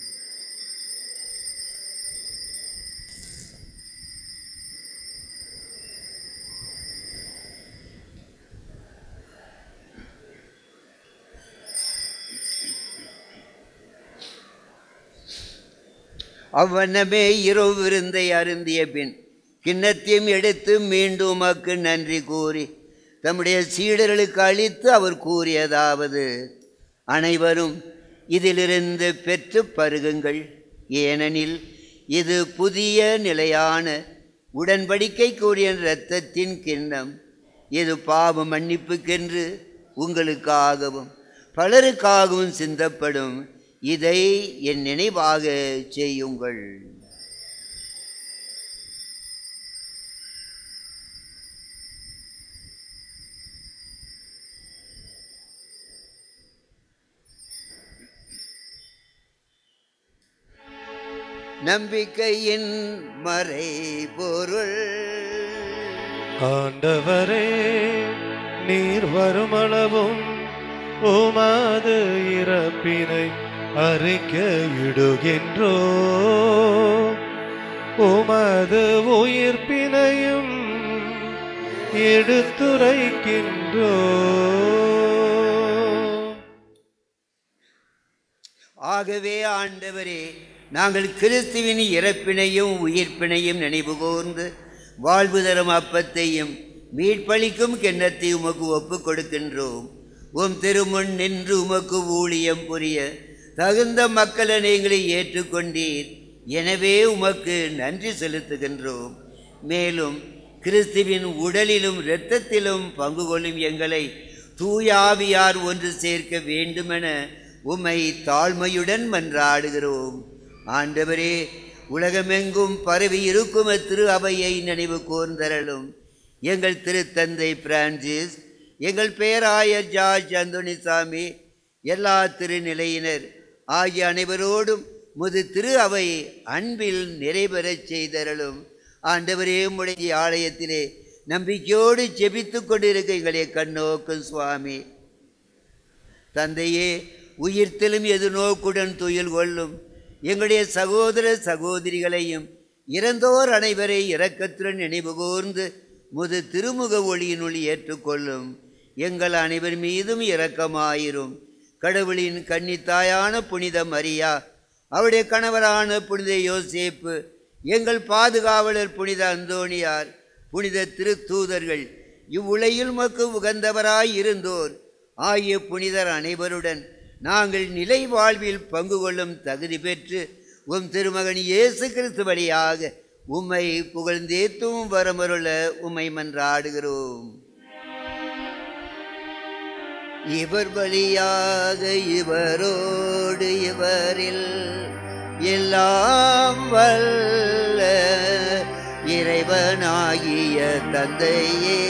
அவ்வண்ணமே இரவு விருந்தை அருந்திய பின் கிண்ணத்தையும் எடுத்து மீண்டும் உமக்கு நன்றி கூறி தம்முடைய சீடர்களுக்கு அளித்து அவர் கூறியதாவது அனைவரும் இதிலிருந்து பெற்று பருகுங்கள் ஏனெனில் இது புதிய நிலையான உடன்படிக்கை கூடிய இரத்தத்தின் கிண்ணம் இது பாவ மன்னிப்புக்கென்று உங்களுக்காகவும் பலருக்காகவும் சிந்தப்படும் இதை என் நினைவாக செய்யுங்கள் நம்பிக்கையின் மறைபொருள் ஆண்டவரே நீர் வருமளவும் உமது இறப்பினை அறிக்கையிடுகின்றோ உமது உமது உயிர்ப்பினையும் எடுத்துரைக்கின்றோ ஆகவே ஆண்டவரே நாங்கள் கிறிஸ்துவின் இறப்பினையும் உயிர்ப்பினையும் நினைவு கூர்ந்து வாழ்வு தரும் அப்பத்தையும் மீட்பளிக்கும் கிண்ணத்தை உமக்கு ஒப்புக் கொடுக்கின்றோம் உம் திருமுன் நின்று உமக்கு ஊழியம் புரிய தகுந்த மக்களை நீங்களை ஏற்றுக்கொண்டீர் எனவே உமக்கு நன்றி செலுத்துகின்றோம் மேலும் கிறிஸ்துவின் உடலிலும் இரத்தத்திலும் பங்கு கொள்ளும் எங்களை தூயாவியார் ஒன்று சேர்க்க வேண்டுமென உம்மை தாழ்மையுடன் மன்றாடுகிறோம் ஆண்டவரே உலகமெங்கும் பரவி இருக்கும் திரு அவையை நினைவு கூர்ந்தரலும் எங்கள் திருத்தந்தை பிரான்சிஸ் எங்கள் பேராயர் ஜார்ஜ் அந்தோணிசாமி எல்லா திருநிலையினர் ஆகிய அனைவரோடும் முது திரு அவை அன்பில் நிறைவேறச் செய்தரலும் ஆண்டவரே உம்முடைய ஆலயத்திலே நம்பிக்கையோடு ஜெபித்துக் கொண்டிருக்க எங்களை கண்ணோக்கும் சுவாமி தந்தையே உயிர்த்தெலும் எதிர்நோக்குடன் துயில் கொள்ளும் எங்களுடைய சகோதர சகோதரிகளையும் இறந்தோர் அனைவரை இரக்கத்துடன் நினைவு கூர்ந்து முது திருமுக ஒளியினுள் ஏற்றுக்கொள்ளும் எங்கள் அனைவர் மீதும் இரக்கமாயிரும் கடவுளின் கன்னித்தாயான புனித மரியா அவருடைய கணவரான புனித யோசேப்பு எங்கள் பாதுகாவலர் புனித அந்தோணியார் புனித திருத்தூதர்கள் இவ்வுலகில் மக்கு உகந்தவராய் இருந்தோர் ஆகிய புனிதர் அனைவருடன் நாங்கள் நிலை வாழ்வில் பங்கு கொள்ளும் தகுதி பெற்று உம் திருமகன் இயேசு கிறிஸ்து வழியாக உம்மை புகழ்ந்தேத்தும் வரமருள உம்மை மன்றாடுகிறோம் இவர் வழியாக இவரோடு இவரில் எல்லாம் வல்ல இறைவனாகிய தந்தையே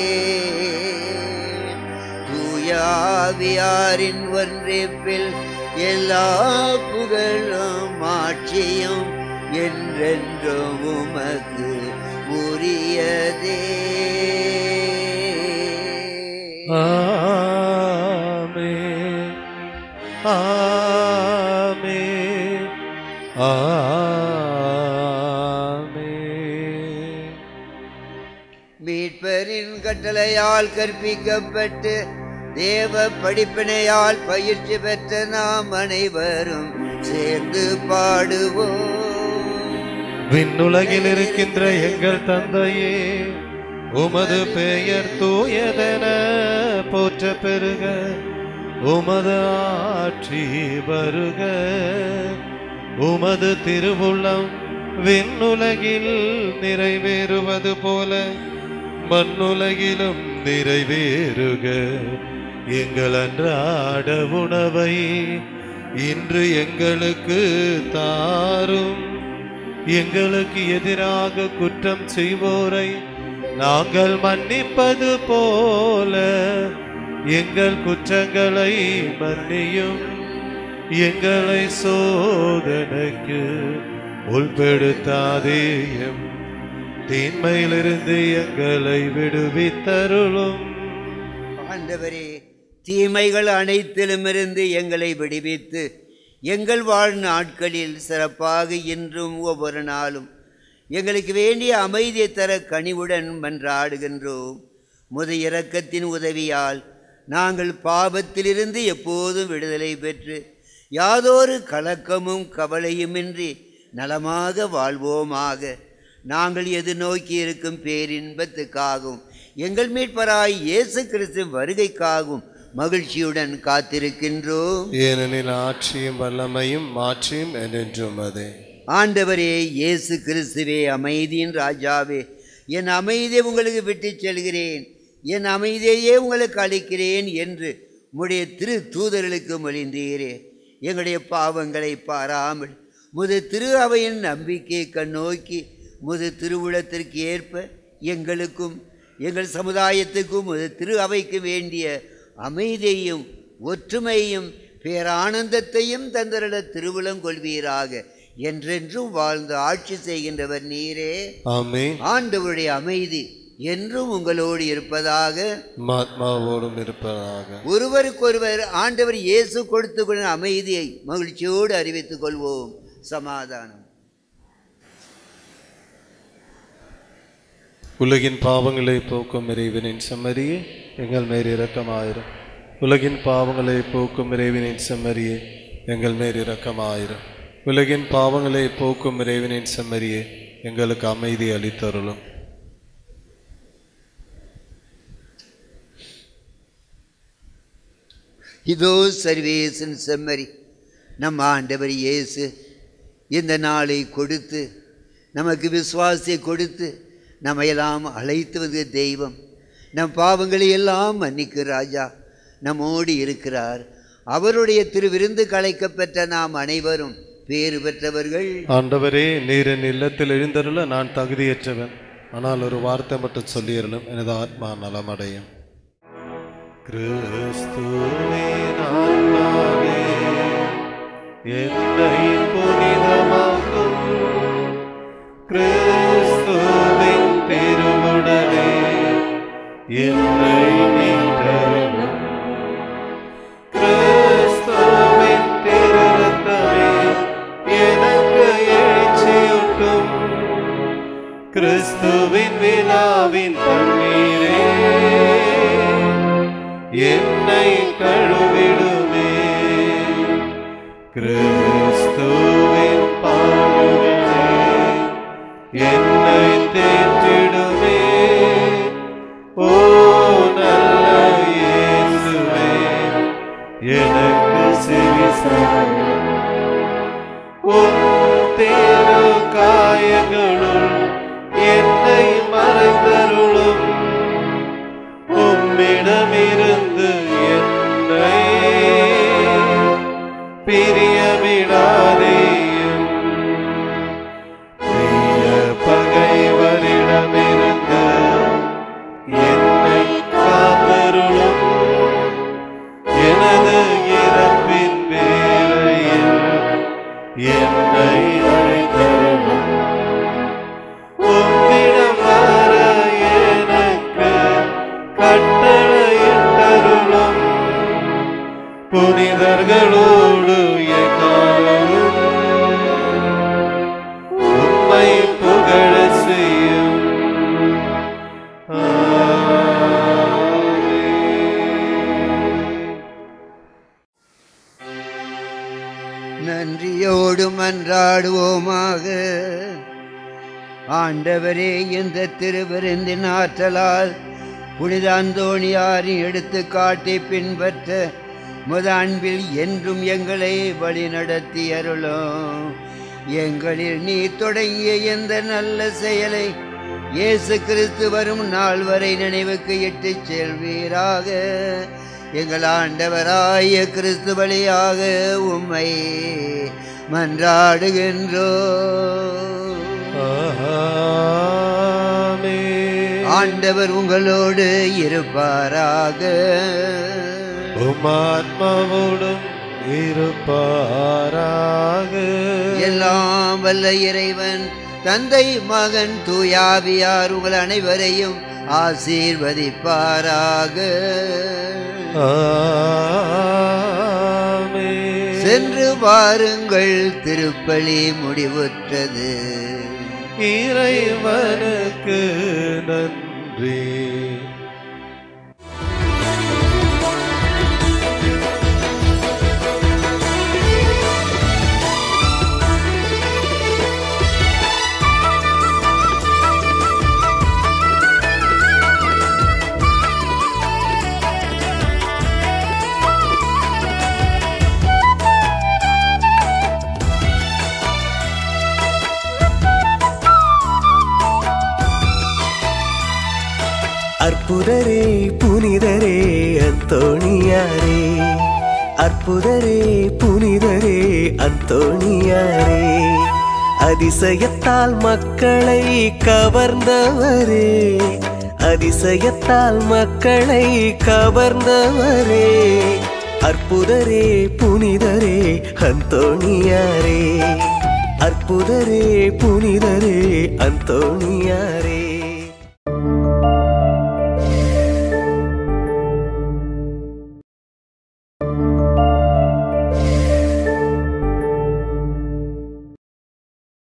தூயாவியாரின் ஒன்றிப்பில் எல்லா புகழும் ஆட்சியும் என்றென்றும் உமக்கு உரியதே ஆமே ஆமே ஆமே மீட்பரின் கட்டளையால் கற்பிக்கப்பட்டு தேவ படிப்பினையால் பயிற்சி பெற்ற நாம் அனைவரும் சேர்ந்து பாடுவோம் விண்ணுலகில் இருக்கின்ற எங்கள் தந்தையே உமது பெயர் தூயதென போற்ற பெருக உமது ஆட்சி வருக உமது திருவுள்ளம் விண்ணுலகில் நிறைவேறுவது போல மண்ணுலகிலும் நிறைவேறுக எங்கள் அன்றாட உணவை இன்று எங்களுக்கு தாரும் எங்களுக்கு எதிராக குற்றம் செய்வோரை நாங்கள் மன்னிப்பது போல எங்கள் குற்றங்களை மன்னியும் எங்களை சோதனைக்கு உள்படுத்தாதேயும் தீன்மையிலிருந்து எங்களை விடுவித்தருளும் ஆண்டவரே தீமைகள் அனைத்திலுமிருந்து எங்களை விடுவித்து எங்கள் வாழ் நாட்களில் சிறப்பாக இன்றும் ஒவ்வொரு நாளும் எங்களுக்கு வேண்டிய அமைதியை தர கனிவுடன் மன்றாடுகின்றோம் முது இரக்கத்தின் உதவியால் நாங்கள் பாவத்திலிருந்து எப்போதும் விடுதலை பெற்று யாதொரு கலக்கமும் கவலையுமின்றி நலமாக வாழ்வோமாக நாங்கள் எது நோக்கி இருக்கும் பேரின்பத்துக்காகவும் எங்கள் மீட்பராய் இயேசு கிறிஸ்து வருகைக்காகவும் மகிழ்ச்சியுடன் காத்திருக்கின்றோம் ஏனெனில் ஆட்சியும் வல்லமையும் மாற்றியும் என்றென்றும் அதே ஆண்டவரே இயேசு கிறிஸ்துவே அமைதியின் ராஜாவே என் அமைதியை உங்களுக்கு விட்டுச் செல்கிறேன் என் அமைதியையே உங்களுக்கு அளிக்கிறேன் என்று உம்முடைய திரு தூதர்களுக்கு மொழிந்தீரே எங்களுடைய பாவங்களை பாராமல் முது திரு அவையின் நம்பிக்கையை கண்ணோக்கி முது திருவுளத்திற்கு ஏற்ப எங்களுக்கும் எங்கள் சமுதாயத்துக்கும் முது திரு அவைக்கு வேண்டிய அமைதியையும் ஒற்றுமையும் பேரானந்தத்தையும் தந்தரிட திருவுளம் கொள்வீராக என்றென்றும் வாழ்ந்து ஆட்சி செய்கின்றவர் நீரே ஆமே ஆண்டவருடைய அமைதி என்றும் உங்களோடு இருப்பதாக ஆத்மாவோடும் இருப்பதாக ஒருவருக்கொருவர் ஆண்டவர் இயேசு கொடுத்து கொண்ட அமைதியை மகிழ்ச்சியோடு அறிவித்துக் கொள்வோம் சமாதானம் உலகின் பாவங்களை போக்கும் இறைவனின் செம்மறியே எங்கள் மேல் இரக்கமாயிரும் உலகின் பாவங்களை போக்கும் இறைவனின் செம்மறியே எங்கள் மேல் இரக்கமாயிரும் உலகின் பாவங்களை போக்கும் இறைவனின் செம்மறியே எங்களுக்கு அமைதி அளித்தருளும் இதோ சர்வேசன் செம்மறி நம் ஆண்டவர் இயேசு இந்த நாளை கொடுத்து நமக்கு விசுவாசத்தை கொடுத்து நம்மையெல்லாம் அழைத்து வந்த தெய்வம் நம் பாவங்களை எல்லாம் மன்னிக்கு ராஜா நம்மோடு இருக்கிறார் அவருடைய திருவிருந்து கலைக்கப்பெற்ற நாம் அனைவரும் பேறு பெற்றவர்கள் ஆண்டவரே நீர் என் இல்லத்தில் எழுந்தருள நான் தகுதியற்றவன் ஆனால் ஒரு வார்த்தை மட்டும் சொல்லியறலும் எனது ஆத்மா நலமடையும் கிறிஸ்துவின் ஆன்மாவே, என்னை புனிதமாக்கும் கிறிஸ்துவின் திருவுடலே என்னை மீட்டருளும் கிறிஸ்துவின் திருரத்தமே எனக்கு எழுச்சியூட்டும் கிறிஸ்துவின் விழாவின் தண்ணீரே என்னை கழுவிடுமே கிறிஸ்துவின் பாடுகளே என்னை தேற்றிடுமே ஓ நல்ல இயேசுவே எனக்கு செவிசாயும் உன் தேரு காயங்களுள் என்னை மறைந்தருளும் உம்மிடமிருந்து என்னை பிரியவிடாதேயும் பிரிய பகைவரிடமிருந்து என்னை காத்தருளும் எனது இறப்பின் வேளையில் என்னை அழைத்தருளும் உம்மிடம் வர எனக்கு கட்டளையிட்டருளும் புனிதர்களோடு எக்காலமும் உம்மை புகழ செய்யும் ஆமென். நன்றியோடு மன்றாடுவோமாக ஆண்டவரே இந்த திருவிருந்தின் ஆற்றலால் புனித அந்தோணியாரின் எடுத்துக்காட்டை பின்பற்ற முத அன்பில் என்றும் எங்களை வழி நடத்தி அருளும் எங்களில் நீ தொடங்கிய எந்த நல்ல செயலை இயேசு கிறிஸ்து வரும் நாள் வரை நினைவுக்கு இட்டுச் செல்வீராக எங்கள் ஆண்டவராய கிறிஸ்து வழியாக உம்மை மன்றாடுகின்றோ ஆமென். ஆண்டவர் உங்களோடு இருப்பாராக உம் ஆத்மாவோடும் இருப்பாராக எல்லாம் வல்ல இறைவன் தந்தை மகன் தூயாவியார் உங்கள் அனைவரையும் ஆசீர்வதிப்பாராக ஆமென். சென்று பாருங்கள் திருப்பலி முடிவுற்றது இறைவனுக்கு நன்றி அற்புதரே புனிதரே அந்தோணியாரே அற்புதரே புனிதரே அந்தோணியாரே அதிசயத்தால் மக்களை கவர்ந்தவரே அதிசயத்தால் மக்களை கவர்ந்தவரே அற்புதரே புனிதரே அந்தோணியாரே அற்புதரே புனிதரே அந்தோணியாரே